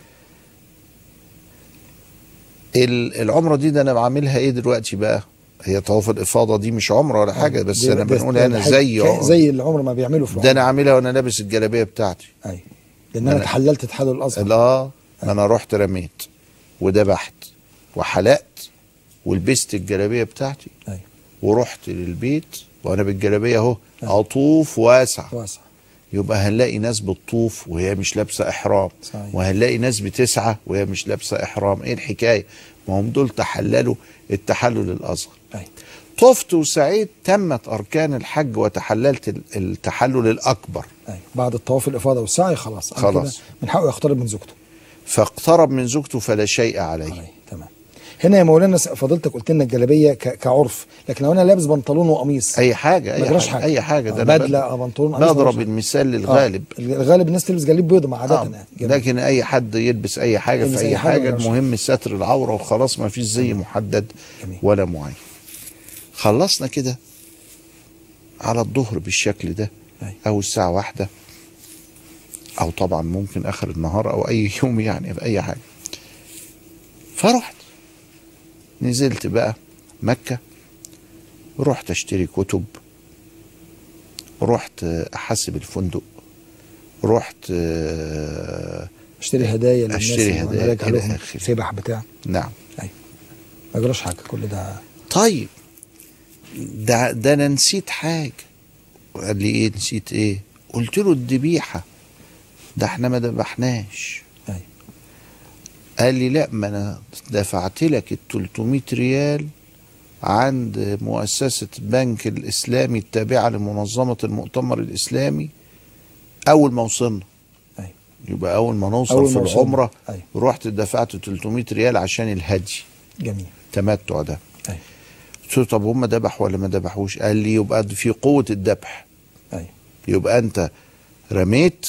ال- العمره دي ده انا بعملها ايه دلوقتي بقى هي طواف الافاضه دي مش عمره ولا حاجه بس دي- انا ده- بنقول ده انا حاجة- زي ك- عمرة. زي العمر ما بيعملوا في ده انا العمرة. عاملها وانا لابس الجلابيه بتاعتي أي لأن أنا أنا- تحللت تحلل الأصغر لا انا رحت رميت وذبحت وحلقت ولبست الجلابيه بتاعتي أي ورحت للبيت وانا بالجلابيه اهو اطوف واسع واسع يبقى هنلاقي ناس بتطوف وهي مش لابسه احرام صحيح. وهنلاقي ناس بتسعى وهي مش لابسه احرام ايه الحكايه ما هم دول تحللوا التحلل الاصغر أيوة. طفت وسعيت تمت اركان الحج وتحللت ال- التحلل الاكبر أيوة. بعد الطواف الافاضه والسعي خلاص أنا خلاص. كده من حقه يقترب من زوجته فاقترب من زوجته فلا شيء عليه أيوة. تمام هنا يا مولانا س- فضيلتك قلت لنا الجلابيه ك- كعرف لكن لو انا لابس بنطلون وقميص اي حاجه ما اي يجراش حاجه حاجة. اي حاجه آه، ده أنا بدلة، ب- آه، بنطلون، قميص، بضرب ملوش- المثال للغالب آه. الغالب الناس تلبس جليب بيضه مع عاده آه. يعني جميل. لكن اي حد يلبس اي حاجه يلبس في أي اي حاجة حاجه ولا شيء. المهم ستر العوره وخلاص ما فيش زي محدد جميل. ولا معين خلصنا كده على الظهر بالشكل ده أيوة. او الساعه واحدة او طبعا ممكن اخر النهار او اي يوم يعني في اي حاجه فرحت نزلت بقى مكه رحت اشتري كتب رحت احاسب الفندق رحت آه، اشتري هدايا للناس أشتري اللي هدايا راجع إلى لهم آخره. سبح بتاع نعم ايوه ما يجراش حاجه كل ده طيب ده ده انا نسيت حاجه قال لي ايه نسيت ايه قلت له الذبيحه ده احنا ما ذبحناش ايوه قال لي لا ما انا دفعت لك ال 300 ريال عند مؤسسة بنك الإسلامي التابعة لمنظمة المؤتمر الإسلامي أول ما وصلنا ايوه يبقى أول ما نوصل أول في ما وصلنا. العمرة أيوة. رحت دفعت 300 ريال عشان الهدي جميل التمتع ده ايوه قلت له طب هم ذبحوا ولا ما ذبحوش قال لي يبقى في قوة الذبح ايوه يبقى أنت رميت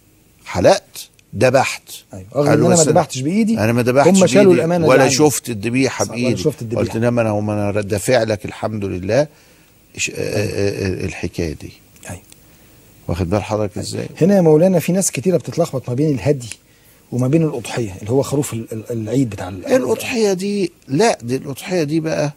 حلقت ذبحت ايوه رغم قال ان له انا ما بس ذبحتش بايدي انا ما ذبحتش هم شالوا بإيدي الامانه دي ولا عني. شفت الذبيحه صح، ولا بايدي شفت الذبيحة. قلت انما انا هم انا دافع لك الحمد لله إش- آه، آه، آه، الحكايه دي ايوه واخد بال حضرتك ازاي هنا يا مولانا في ناس كتيره بتتلخبط ما بين الهدي وما بين الاضحيه اللي هو خروف ال- ال- العيد بتاع ال- الاضحيه دي لا دي الاضحيه دي بقى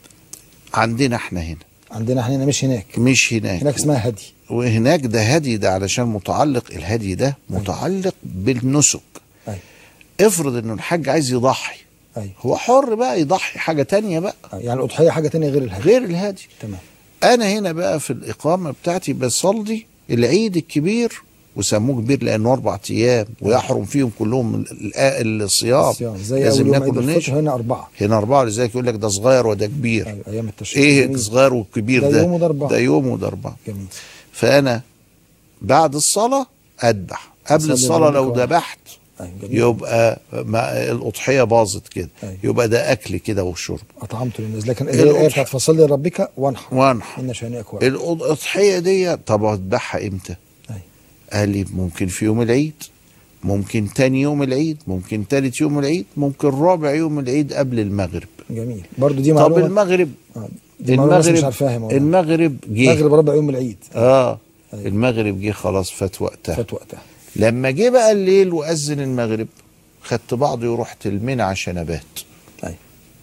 عندنا احنا هنا عندنا احنا هنا مش هناك مش هناك هناك اسمها هدي وهناك ده هدي ده علشان متعلق الهدي ده متعلق بالنسك ايوه افرض انه الحاج عايز يضحي ايوه هو حر بقى يضحي حاجه تانية بقى يعني الاضحيه حاجه تانية غير الهدي غير الهدي تمام انا هنا بقى في الاقامه بتاعتي بصلي العيد الكبير وسموه كبير لانه اربع ايام ويحرم فيهم كلهم ال- ال- الصيام الصيام زي لازم اول يوم ناكل عيد ونشرب الفطر هنا اربعه هنا اربعه لذلك يقول لك ده صغير وده كبير ايوه ايام التشريق ايه جميل. صغير وكبير ده ده يوم وده أربعة. ده يوم وده اربعه جميل فانا بعد الصلاه اذبح قبل أصلي الصلاه لو بربك واحد. ذبحت ايوه جميل يبقى ما الاضحيه باظت كده أيوة. يبقى ده اكل كده وشرب اطعمت للناس لكن الأضحية- زي الايه بتاعت فصل لربك وانحر وانحر ان شانئك هو الاضحيه دي طب اذبحها امتى أيوة. قال لي ممكن في يوم العيد ممكن تاني يوم العيد ممكن تالت يوم العيد ممكن رابع يوم العيد قبل المغرب جميل برضو دي طب معلومه المغرب آه، دي معلومه بس مش المغرب عارفاها يا مولانا المغرب جه المغرب ربع يوم العيد اه أيوة. المغرب جه خلاص فات وقتها فات وقتها لما جه بقى الليل واذن المغرب خدت بعضي ورحت المنى عشان ابات ايوه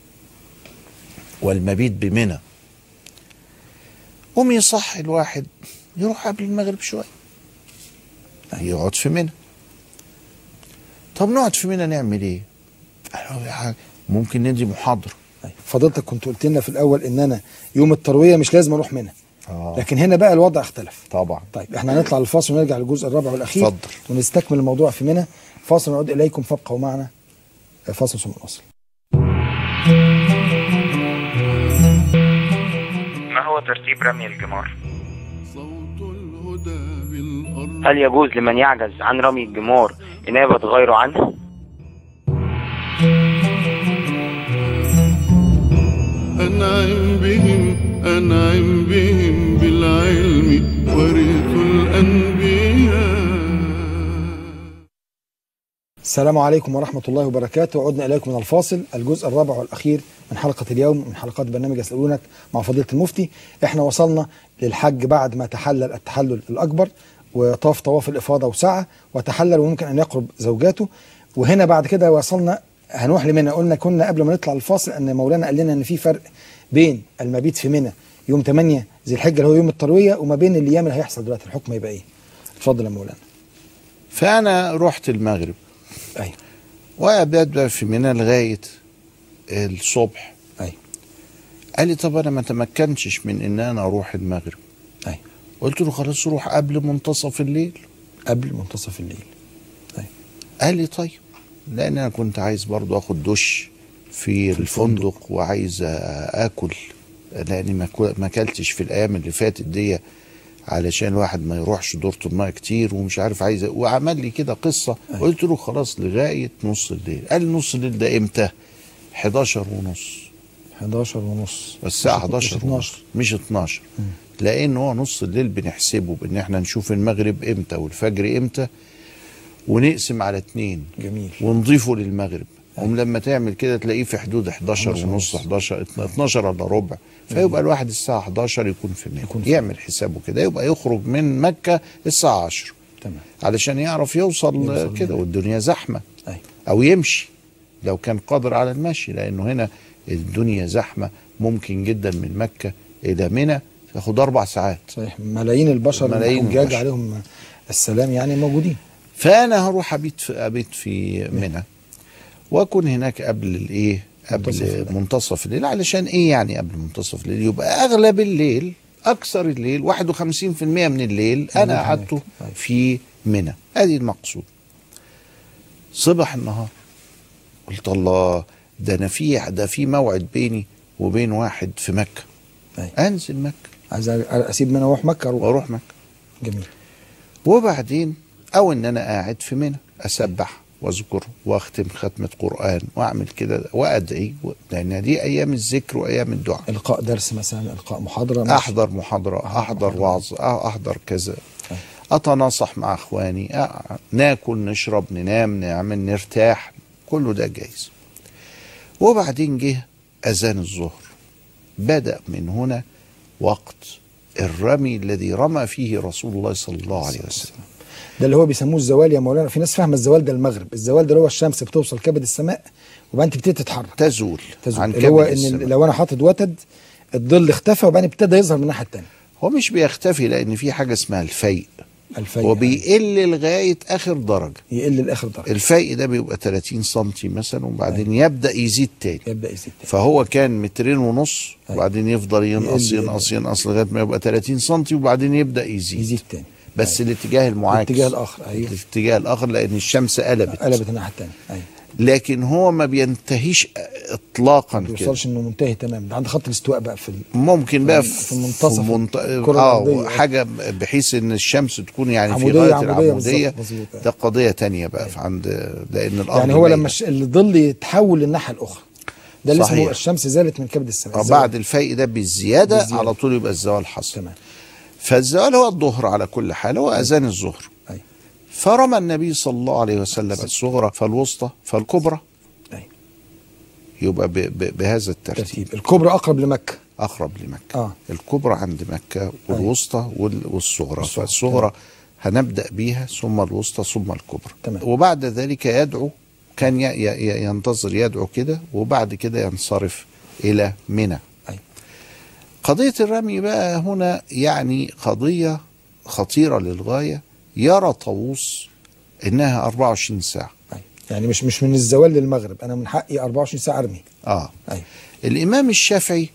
والمبيت بمنى قوم يصح الواحد يروح قبل المغرب شويه يقعد في منى طب نقعد في منى نعمل ايه؟ قالوا يا حاج، ممكن ندي محاضره أيوة. فضلتك كنت قلت لنا في الاول ان انا يوم الترويه مش لازم اروح منها اه لكن هنا بقى الوضع اختلف طبعا طيب احنا هنطلع للفاصل ونرجع للجزء الرابع والاخير اتفضل. ونستكمل الموضوع في منى فاصل ونعود اليكم فابقوا معنا فاصل ثم نواصل ما هو ترتيب رمي الجمار صوت الهدى بالأرض هل يجوز لمن يعجز عن رمي الجمار إنابة غيره عنه؟ أنعم بهم أنعم بهم بالعلم ورث الأنبياء السلام عليكم ورحمة الله وبركاته عدنا إليكم من الفاصل الجزء الرابع والأخير من حلقة اليوم من حلقات برنامج يسألونك مع فضيلة المفتي احنا وصلنا للحج بعد ما تحلل التحلل الأكبر وطاف طواف الإفاضة وسعى وتحلل وممكن أن يقرب زوجاته وهنا بعد كده وصلنا هنروح لمنى قلنا كنا قبل ما نطلع الفاصل أن مولانا قال لنا أن في فرق بين المبيت في منى يوم 8 ذي الحجة اللي هو يوم التروية وما بين الأيام اللي هيحصل دلوقتي الحكم يبقى إيه؟ اتفضل يا مولانا فانا رحت المغرب أيوه وابات بقى في منى لغايه الصبح أيوه قال لي طب انا ما تمكنتش من ان انا اروح المغرب أيوه قلت له خلاص روح قبل منتصف الليل قبل منتصف الليل قال لي طيب لان انا كنت عايز برضو اخد دش في الفندق وعايز اكل لاني ما كو- ما اكلتش في الايام اللي فاتت دي علشان الواحد ما يروحش دورة الماء كتير ومش عارف عايز وعمل لي كده قصه قلت له خلاص لغايه نص الليل قال لي نص الليل ده امتى 11 ونص 11 ونص الساعة مش 11 ونص 12 مش 12 لأن هو نص الليل بنحسبه بإن احنا نشوف المغرب إمتى والفجر إمتى ونقسم على اتنين جميل ونضيفه للمغرب قوم لما تعمل كده تلاقيه في حدود 11 11 ونص ونص. 11 12 الا ربع فيبقى الواحد الساعة 11 يكون في يكون مكة في يعمل حسابه كده يبقى يخرج من مكة الساعة 10 تمام علشان يعرف يوصل, يوصل كده هنا. والدنيا زحمة أيوة. او يمشي لو كان قادر على المشي لانه هنا الدنيا زحمه ممكن جدا من مكه الى منى تاخد اربع ساعات صحيح ملايين البشر ملايين الحجاج البشر. عليهم السلام يعني موجودين فانا هروح ابيت في ابيت في منى واكون هناك قبل الايه منتصف قبل الليل. منتصف الليل علشان ايه يعني قبل منتصف الليل يبقى اغلب الليل اكثر الليل 51% من الليل انا هناك. قعدته أيوة. في منى ادي المقصود صبح النهار قلت الله ده انا في ده في موعد بيني وبين واحد في مكه أيوة. انزل مكه عايز اسيب منى واروح مكه اروح واروح مكه جميل وبعدين او ان انا قاعد في منى اسبح واذكر واختم ختمه قران واعمل كده وادعي و- لان دي ايام الذكر وايام الدعاء القاء درس مثلا القاء محاضره ماشي. احضر محاضره احضر وعظ أ- احضر كذا اتناصح مع اخواني أ- ناكل نشرب ننام نعمل نرتاح كله ده جايز وبعدين جه اذان الظهر بدا من هنا وقت الرمي الذي رمى فيه رسول الله صلى الله عليه وسلم ده اللي هو بيسموه الزوال يا مولانا في ناس فاهمه الزوال ده المغرب الزوال ده اللي هو الشمس بتوصل كبد السماء وبعدين تبتدي تتحرك تزول, تزول عن اللي هو كبد ان السماء. لو انا حاطط وتد الظل اختفى وبعدين ابتدى يظهر من الناحيه الثانيه هو مش بيختفي لان في حاجه اسمها الفيء الفيء هو بيقل لغايه اخر درجه يقل لاخر درجه الفيء ده بيبقى 30 سم مثلا وبعدين يبدا يزيد تاني يبدا يزيد تاني. فهو كان مترين ونص أيوة. وبعدين يفضل ينقص يقل- ينقص ينقص لغايه ما يبقى 30 سم وبعدين يبدا يزيد, يزيد تاني بس الاتجاه المعاكس الاتجاه الآخر، أيوة. الاتجاه الاخر لان الشمس قلبت قلبت الناحيه الثانيه ايوه لكن هو ما بينتهيش اطلاقا ما كده بيوصلش انه منتهي تمام ده عند خط الاستواء بقى في ال... ممكن بقى في في منتصف منت... الكرة اه الأرضية. حاجه بحيث ان الشمس تكون يعني في عمودية- غايه عمودية العموديه بالظبط، مظبوط. ده قضيه تانية بقى في عند لان الارض يعني هو مايلة. لما الش- الظل يتحول للناحيه الاخرى ده اللي اسمه صحيح. الشمس زالت من كبد السماء آه، الزوال. بعد الفيء ده بالزياده, بالزيادة. على طول يبقى الزوال حصل تمام فالزوال هو الظهر على كل حال هو اذان الظهر ايوه فرمى النبي صلى الله عليه وسلم الصغرى فالوسطى فالكبرى ايوه يبقى ب ب بهذا الترتيب ترتيب الكبرى اقرب لمكه اقرب لمكه اه الكبرى عند مكه والوسطى وال- والصغرى فالصغرى هنبدا بيها ثم الوسطى ثم الكبرى تمام. وبعد ذلك يدعو كان ي- ي- ينتظر يدعو كده وبعد كده ينصرف الى منى ايوه قضيه الرمي بقى هنا يعني قضيه خطيره للغايه يرى طاووس انها 24 ساعه ايوه يعني مش مش من الزوال للمغرب انا من حقي 24 ساعه ارمي اه ايوه الامام الشافعي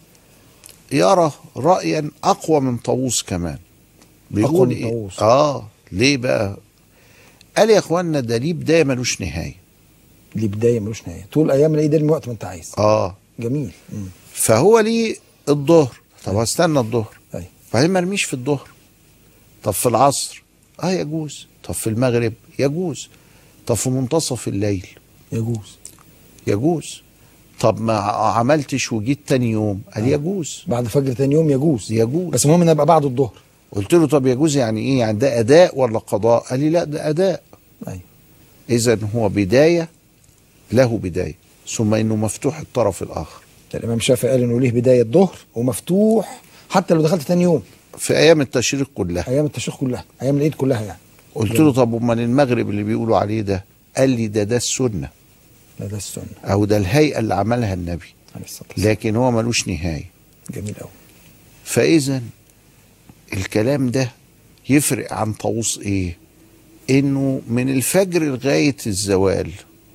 يرى رايا اقوى من طاووس كمان بيقول من إيه؟ طاووس. اه ليه بقى قال يا اخوانا ده ليه بدايه ملوش نهايه ليه بدايه ملوش نهايه طول ايام العيد ارمي وقت ما انت عايز اه جميل مم. فهو ليه الظهر طب هستنى الظهر ايوه بعدين ما ارميش في الظهر طب في العصر اه يجوز طب في المغرب يجوز طب في منتصف الليل يجوز يجوز طب ما عملتش وجيت تاني يوم قال يجوز بعد فجر تاني يوم يجوز يجوز بس المهم ان يبقى بعد الظهر قلت له طب يجوز يعني ايه يعني ده اداء ولا قضاء قال لي لا ده اداء ايوه اذا هو بدايه له بدايه ثم انه مفتوح الطرف الاخر ده الامام الشافعي قال انه ليه بدايه ظهر ومفتوح حتى لو دخلت تاني يوم في ايام التشريق كلها ايام التشريق كلها ايام العيد كلها يعني قلت له طب امال المغرب اللي بيقولوا عليه ده قال لي ده ده السنه لا ده السنه او ده الهيئه اللي عملها النبي عليه الصلاه والسلام لكن هو ملوش نهايه جميل قوي فاذا الكلام ده يفرق عن طاووس ايه انه من الفجر لغايه الزوال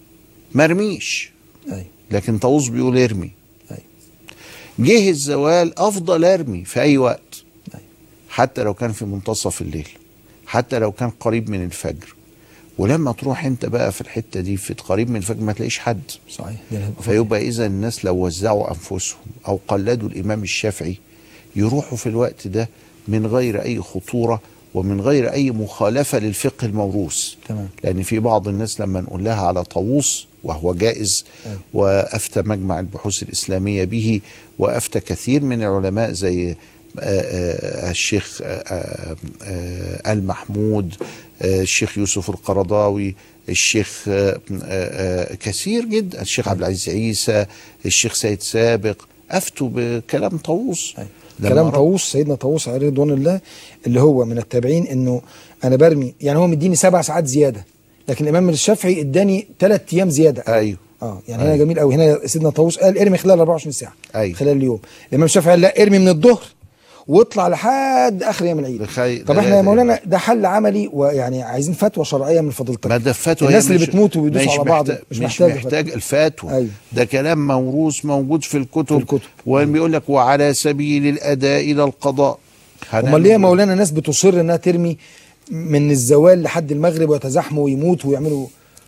مرميش ايوه لكن طاووس بيقول ارمي ايوه جه الزوال افضل ارمي في اي وقت أيوة. حتى لو كان في منتصف الليل حتى لو كان قريب من الفجر ولما تروح انت بقى في الحته دي في قريب من الفجر ما تلاقيش حد صحيح ده اللي هيبقى فيبقى اذا الناس لو وزعوا انفسهم او قلدوا الامام الشافعي يروحوا في الوقت ده من غير اي خطوره ومن غير اي مخالفه للفقه الموروث تمام. لان في بعض الناس لما نقول لها على طاووس وهو جائز أيوة. وافتى مجمع البحوث الاسلاميه به وافتى كثير من العلماء زي آه، آه، الشيخ آه، آه، آه، المحمود آه، الشيخ يوسف القرضاوي الشيخ آه، آه، آه، كثير جدا الشيخ عبد العزيز عيسى الشيخ سيد سابق افتوا بكلام طاووس أيوة. لما كلام رب- طاووس سيدنا طاووس عليه رضوان الله اللي هو من التابعين انه انا برمي يعني هو مديني سبع ساعات زياده لكن الامام الشافعي اداني ثلاث ايام زياده ايوه اه يعني هنا جميل قوي هنا سيدنا طاووس قال ارمي خلال 24 ساعه أيوة. خلال اليوم الامام الشافعي قال لا ارمي من الظهر واطلع لحد اخر ايام العيد لخي- طب احنا لا- يا مولانا ده حل عملي ويعني عايزين فتوى شرعيه من فضيلتك ما ده فتوى الناس هي اللي مش- بتموت وبيدوسوا مش على بعض محتاج مش مش محتاجة محتاج الفتوى أيوة. ده كلام موروث موجود في الكتب, في الكتب. وبيقول لك وعلى سبيل الاداء الى القضاء امال ليه يا مولانا ناس بتصر انها ترمي من الزوال لحد المغرب ويتزاحموا ويموتوا ويعملوا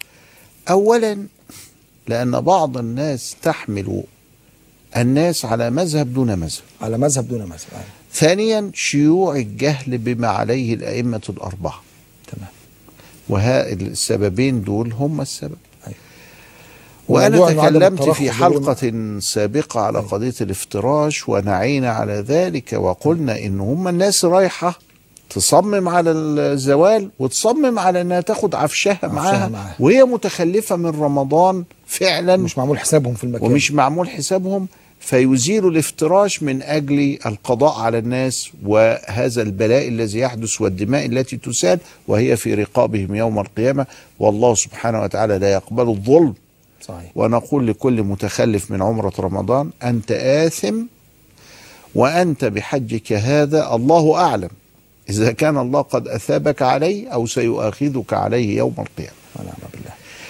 اولا لان بعض الناس تحمل الناس على مذهب دون مذهب على مذهب دون مذهب أيوة. ثانيا شيوع الجهل بما عليه الائمه الاربعه تمام وها السببين دول هم السبب أيوة. وأنا وموضوع إنه عدم تكلمت الترخص في ده حلقة سابقة على قضية الافتراش ونعينا على ذلك وقلنا إن هم الناس رايحة تصمم على الزوال وتصمم على انها تاخد عفشها معاها معاها. وهي متخلفه من رمضان فعلا مش معمول حسابهم في المكان ومش معمول حسابهم فيزيل الافتراش من اجل القضاء على الناس وهذا البلاء الذي يحدث والدماء التي تسال وهي في رقابهم يوم القيامه والله سبحانه وتعالى لا يقبل الظلم صحيح ونقول لكل متخلف من عمره رمضان انت اثم وانت بحجك هذا الله اعلم اذا كان الله قد اثابك عليه او سيؤاخذك عليه يوم القيامه ونعم بالله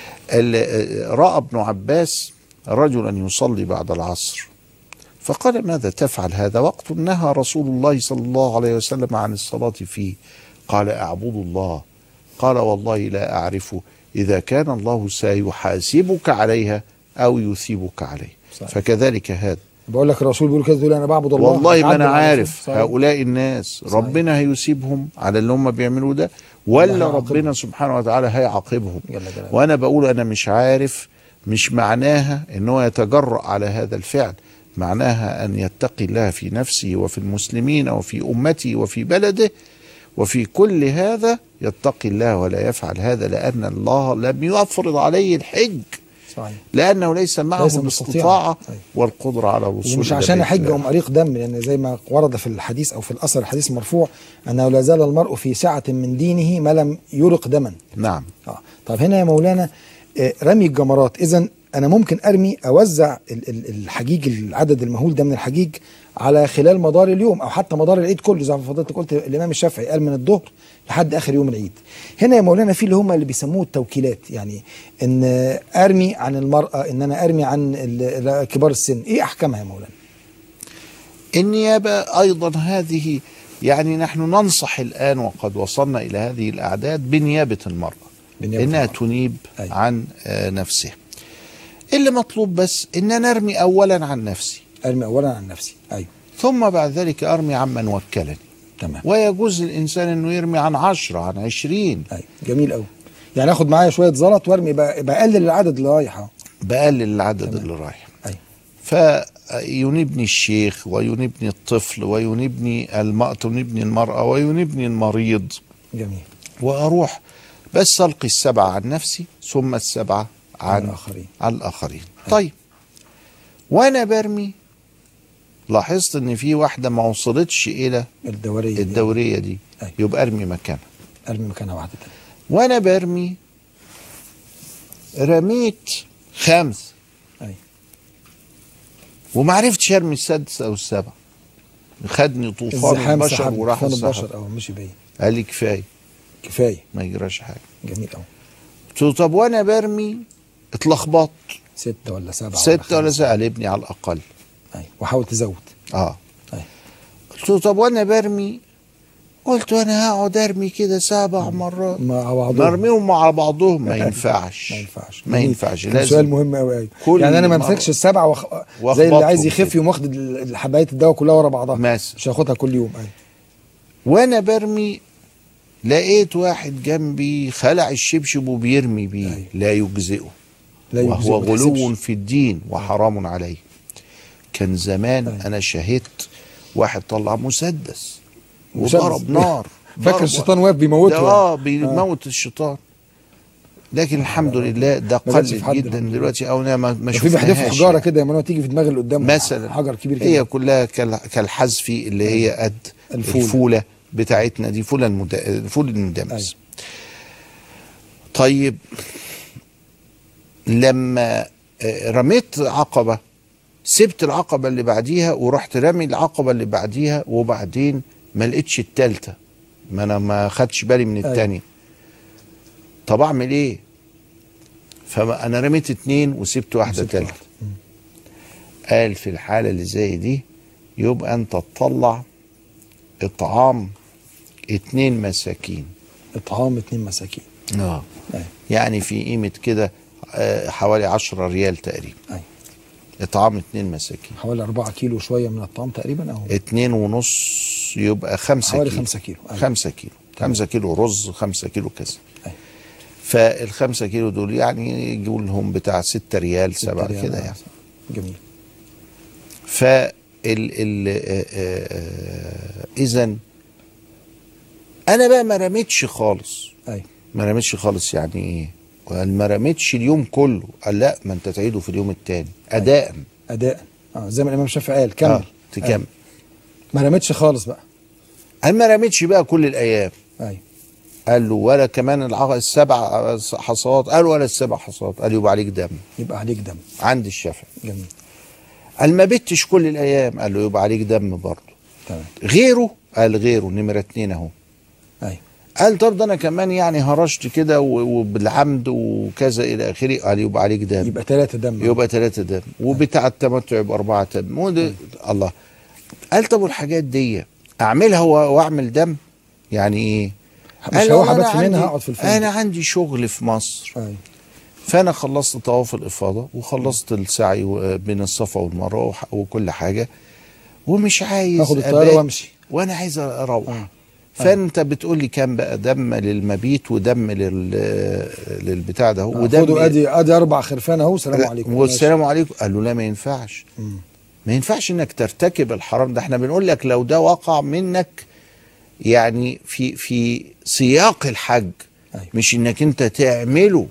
ال- راى ابن عباس رجلا يصلي بعد العصر فقال ماذا تفعل هذا وقت نهى رسول الله صلى الله عليه وسلم عن الصلاة فيه قال أعبد الله قال والله لا أعرف إذا كان الله سيحاسبك عليها أو يثيبك عليه صحيح. فكذلك هذا بقول لك الرسول بيقول كده تقول انا بعبد الله والله ما أتعدى أنا على عارف الرسول. صحيح. هؤلاء الناس صحيح. ربنا هيسيبهم على اللي هم بيعملوا ده الله ولا هيعاقبهم. ربنا سبحانه وتعالى هيعاقبهم جل جلاله. وانا بقول انا مش عارف مش معناها ان هو يتجرأ على هذا الفعل معناها ان يتقي الله في نفسه وفي المسلمين وفي امته وفي بلده وفي كل هذا يتقي الله ولا يفعل هذا لان الله لم يفرض عليه الحج صحيح لانه ليس معه ليس مستطيعا. الاستطاعه أيوة. والقدره على الوصول ومش إلى عشان بيت احج الله. ام اريق دم لان زي ما ورد في الحديث او في الاثر الحديث المرفوع انه لا زال المرء في سعه من دينه ما لم يرق دما نعم اه طب هنا يا مولانا آه، رمي الجمرات اذا انا ممكن ارمي اوزع ال- ال- الحجيج العدد المهول ده من الحجيج على خلال مدار اليوم او حتى مدار العيد كله زي ما فضلتك قلت الامام الشافعي قال من الظهر لحد اخر يوم العيد هنا يا مولانا في اللي هم اللي بيسموه التوكيلات يعني ان آه، ارمي عن المراه ان انا ارمي عن ال- ال- كبار السن ايه احكامها يا مولانا النيابة أيضا هذه يعني نحن ننصح الآن وقد وصلنا إلى هذه الأعداد بنيابة المرأة بنيابة إنها المرأة. تنيب أيوة. عن آه، نفسها اللي مطلوب بس إن أنا أرمي أولا عن نفسي ارمي اولا عن نفسي ايوه ثم بعد ذلك أرمي عمن وكلني تمام ويجوز للإنسان أنه يرمي عن عشرة عن عشرين ايوه جميل قوي يعني اخد معايا شويه زلط وارمي بق- بقلل العدد اللي رايح اهو بقلل العدد اللي رايح ايوه فينيبني الشيخ وينيبني الطفل وينيبني الم... تنيبني المرأة وينيبني المريض جميل واروح بس القي السبعه عن نفسي ثم السبعه عن عن الآخرين. عن الاخرين طيب وانا برمي لاحظت ان في واحده ما وصلتش الى الدوريه دي. الدوريه دي أيوة. يبقى ارمي مكانها ارمي مكانها واحده تانية وانا برمي رميت خمس ايوه وما عرفتش ارمي السادس او السابع خدني طوفان الزحام البشر سحب وراح طوفان السحب البشر اه مشي بيه قال لي كفايه كفايه ما يجراش حاجه جميل قوي قلت له طب وانا برمي اتلخبطت ستة ولا سبعة ستة ولا خمسة. سبعة قلبني على الاقل ايوه وحاول تزود اه ايوه قلت له طب وانا برمي قلت وانا هقعد ارمي كده سبع مرات مع بعضهم نرميهم مع بعضهم ما ينفعش ما ينفعش ما ينفعش كان سؤال لازم مهم قوي قوي كل يعني انا ما مرة امسكش السبعه وخ... زي واخبطهم اللي عايز يخف كده. يقوم واخد ال- حبايه الدواء كلها ورا بعضها مثلا. مش هاخدها كل يوم ايوه وانا برمي لقيت واحد جنبي خلع الشبشب وبيرمي بيه أيوة. لا يجزئه لا يجزئ، وهو ما تحسبش. غلو في الدين وحرام عليه كان زمان أيوة. انا شهدت واحد طلع مسدس مسدس. وضرب نار فاكر ضرب- الشيطان واقف بيموته ده يعني. اه بيموت الشيطان لكن الحمد لله ده ما جاتش قل في حد جدا الحمد لله. دلوقتي او انا ما ما في بيحدفوا شفناهاش حجاره يعني. كده لما تيجي في دماغ اللي قدامه مثلا حجر كبير كده هي كلها كال- كالحذف اللي هي قد الفول. الفوله بتاعتنا دي فوله المد... الفول المدمس أيوة. طيب لما آه، رميت عقبه سبت العقبه اللي بعديها ورحت رامي العقبه اللي بعديها وبعدين ما لقيتش التالته ما انا ما خدتش بالي من أيوة. التانيه طب اعمل ايه فانا رميت اتنين وسبت واحده وسبت تالته قال في الحالة اللي زي دي يبقى انت تطلع اطعام اتنين مساكين اطعام اتنين مساكين اه أيوة. يعني في قيمة كده آه، حوالي عشرة ريال تقريبا أيوة. اطعام اتنين مساكين حوالي 4 كيلو شويه من الطعام تقريبا او اتنين ونص يبقى خمسة حوالي كيلو 5 كيلو أيوة. خمسة كيلو خمسة كيلو رز خمسة كيلو كذا أيوة. فالخمسة كيلو دول يعني يجوا لهم بتاع ستة ريال ستة سبعة ريال، كده آه. يعني جميل فال ال اذا انا بقى ما رميتش خالص ايوه ما رميتش خالص يعني ايه قال ما رميتش اليوم كله قال لا ما انت تعيده في اليوم التاني اداء اداء اه زي ما الامام الشافعي قال كمل آه، تكمل أيوة. ما رميتش خالص بقى قال ما رميتش بقى كل الايام ايوه قال له ولا كمان الع- السبع حصاد قال ولا السبع حصاد قال يبقى عليك دم يبقى عليك دم عند الشافعي جميل قال ما بتش كل الايام قال له يبقى عليك دم برضه تمام غيره قال غيره نمرة اتنين اهو ايوه قال طب ده انا كمان يعني هرشت كده و- وبالعمد وكذا الى اخره قال يبقى عليك دم يبقى ثلاثة دم يبقى ثلاثة دم وبتاع التمتع يبقى أربعة دم وده الله قال طب والحاجات دي أعملها و- وأعمل دم يعني إيه؟ مش قال هو والله حبات أنا في منها عندي- هقعد في الفندق. أنا عندي شغل في مصر ايوه فأنا خلصت طواف الإفاضة وخلصت السعي و- بين الصفا والمروة وح- وكل حاجة ومش عايز اخد الطيارة أبات وامشي وأنا عايز أروح آه. فأنت بتقول لي كام بقى دم للمبيت ودم لل للبتاع ده ودم خدوا ادي ادي اربع خرفان اهو سلام لا، عليكم والسلام عليكم قال له لا ما ينفعش مم. ما ينفعش انك ترتكب الحرام ده احنا بنقول لك لو ده وقع منك يعني في في سياق الحج أيوة. مش انك انت تعمله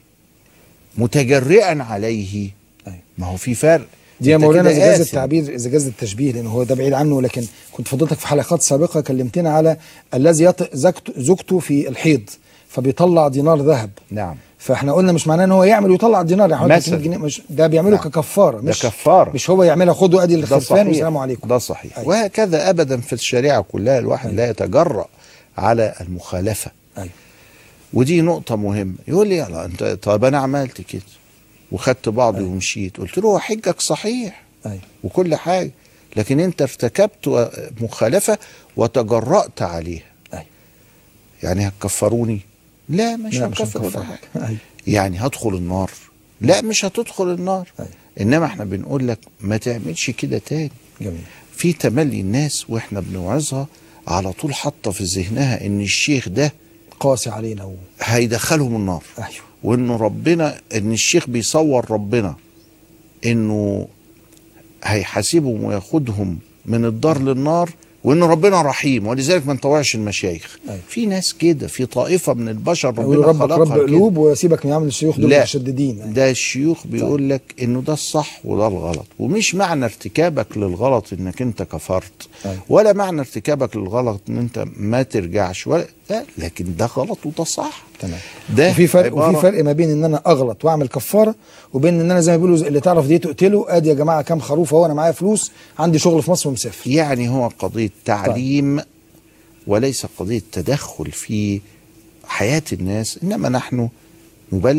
متجرئا عليه أيوة. ما هو في فرق دي يا أنت مولانا كده اذا جاز آثم. التعبير اذا جاز التشبيه لان هو ده بعيد عنه لكن كنت فضلتك في حلقات سابقه كلمتنا على الذي يطئ زوجته- زوجته في الحيض فبيطلع دينار ذهب نعم فاحنا قلنا مش معناه ان هو يعمل ويطلع الدينار يعني حوالي مثلا. 300 جنيه مش ده بيعمله نعم. ككفاره ده مش كفارة. مش هو يعملها خدوا ادي ده الخرفان صحيح والسلام عليكم ده صحيح أيوة. وهكذا ابدا في الشريعه كلها الواحد لا يتجرأ على المخالفه ايوه ودي نقطة مهمة يقول لي يلا انت طب انا عملت كده وخدت بعضي ومشيت قلت له هو حجك صحيح ايوه وكل حاجة لكن انت ارتكبت و- مخالفة وتجرأت عليها ايوه يعني هتكفروني لا مش لا مش هتكفر ولا هنكفرك. حاجة ايوه يعني هدخل النار لا مش هتدخل النار أيوة. انما احنا بنقول لك ما تعملش كده تاني جميل في تملي الناس واحنا بنوعظها على طول حاطه في ذهنها ان الشيخ ده قاسي علينا و... هيدخلهم النار ايوه وانه ربنا ان الشيخ بيصور ربنا انه هيحاسبهم وياخدهم من الدار للنار وان ربنا رحيم ولذلك ما نطوعش المشايخ أيوة. في ناس كده في طائفه من البشر يقول ربنا ربك خلقها رب كده. قلوب وسيبك من عمل الشيوخ دول لا متشددين أيوة. ده الشيوخ بيقول لك انه ده الصح وده الغلط ومش معنى ارتكابك للغلط انك انت كفرت أيوة. ولا معنى ارتكابك للغلط ان انت ما ترجعش ولا لا لكن ده غلط وده صح تمام ده وفي فرق وفي عبارة- فرق ما بين ان انا اغلط واعمل كفاره وبين ان انا زي ما بيقولوا اللي تعرف دي تقتله ادي يا جماعه كام خروف اهو انا معايا فلوس عندي شغل في مصر ومسافر يعني هو قضية تعليم وليس قضية تدخل في حياة الناس إنما نحن نبلغ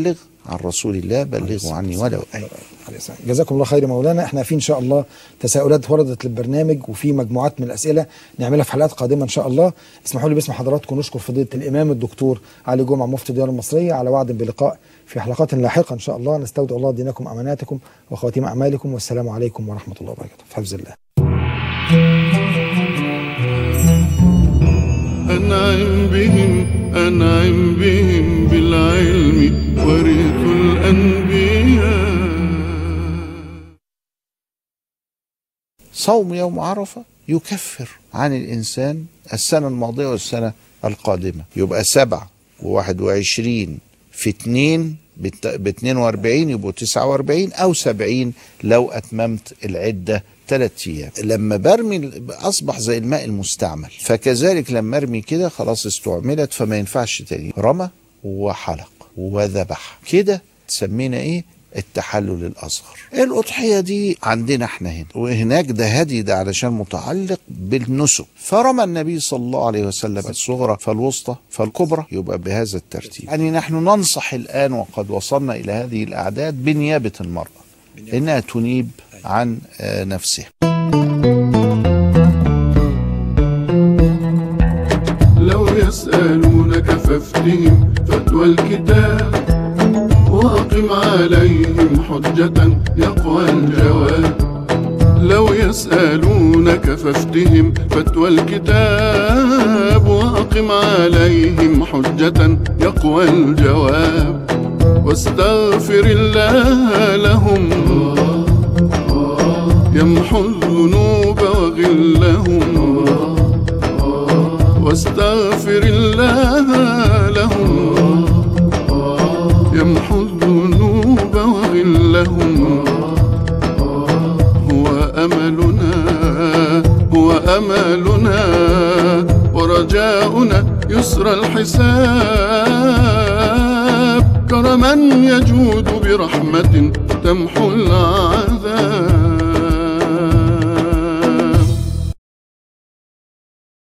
عن رسول الله بلغوا عني ولو آية عليه السلام. جزاكم الله خير يا مولانا احنا في ان شاء الله تساؤلات وردت للبرنامج وفي مجموعات من الاسئله نعملها في حلقات قادمه ان شاء الله اسمحوا لي باسم حضراتكم نشكر فضيله الامام الدكتور علي جمعه مفتي الديار المصريه على وعد بلقاء في حلقات لاحقه ان شاء الله نستودع الله دينكم اماناتكم وخواتيم اعمالكم والسلام عليكم ورحمه الله وبركاته في حفظ الله أنعم بهم أنعم بهم بالعلم ورثوا الأنبياء صوم يوم عرفة يكفر عن الإنسان السنة الماضية والسنة القادمة يبقى سبعة وواحد وعشرين في اتنين ب 42 يبقوا 49 أو 70 لو أتممت العدة ثلاث أيام لما برمي أصبح زي الماء المستعمل فكذلك لما أرمي كده خلاص استعملت فما ينفعش تاني رمى وحلق وذبح كده تسمينا إيه التحلل الأصغر الأضحية دي عندنا احنا هنا وهناك ده هدي ده علشان متعلق بالنسك فرمى النبي صلى الله عليه وسلم الصغرى فالوسطى فالكبرى يبقى بهذا الترتيب يعني نحن ننصح الآن وقد وصلنا إلى هذه الأعداد بنيابة المرأة إنها تنيب عن آه، نفسها لو يسألونك فافتهم فتوى الكتاب وأقم عليهم حجة يقوى الجواب لو يسألونك فافتهم فتوى الكتاب وأقم عليهم حجة يقوى الجواب واستغفر الله لهم يمحو الذنوب وغلهم واستغفر الله لهم يمحو الذنوب وغلهم هو أملنا هو أملنا ورجاؤنا يسر الحساب كرما يجود برحمة تمحو العذاب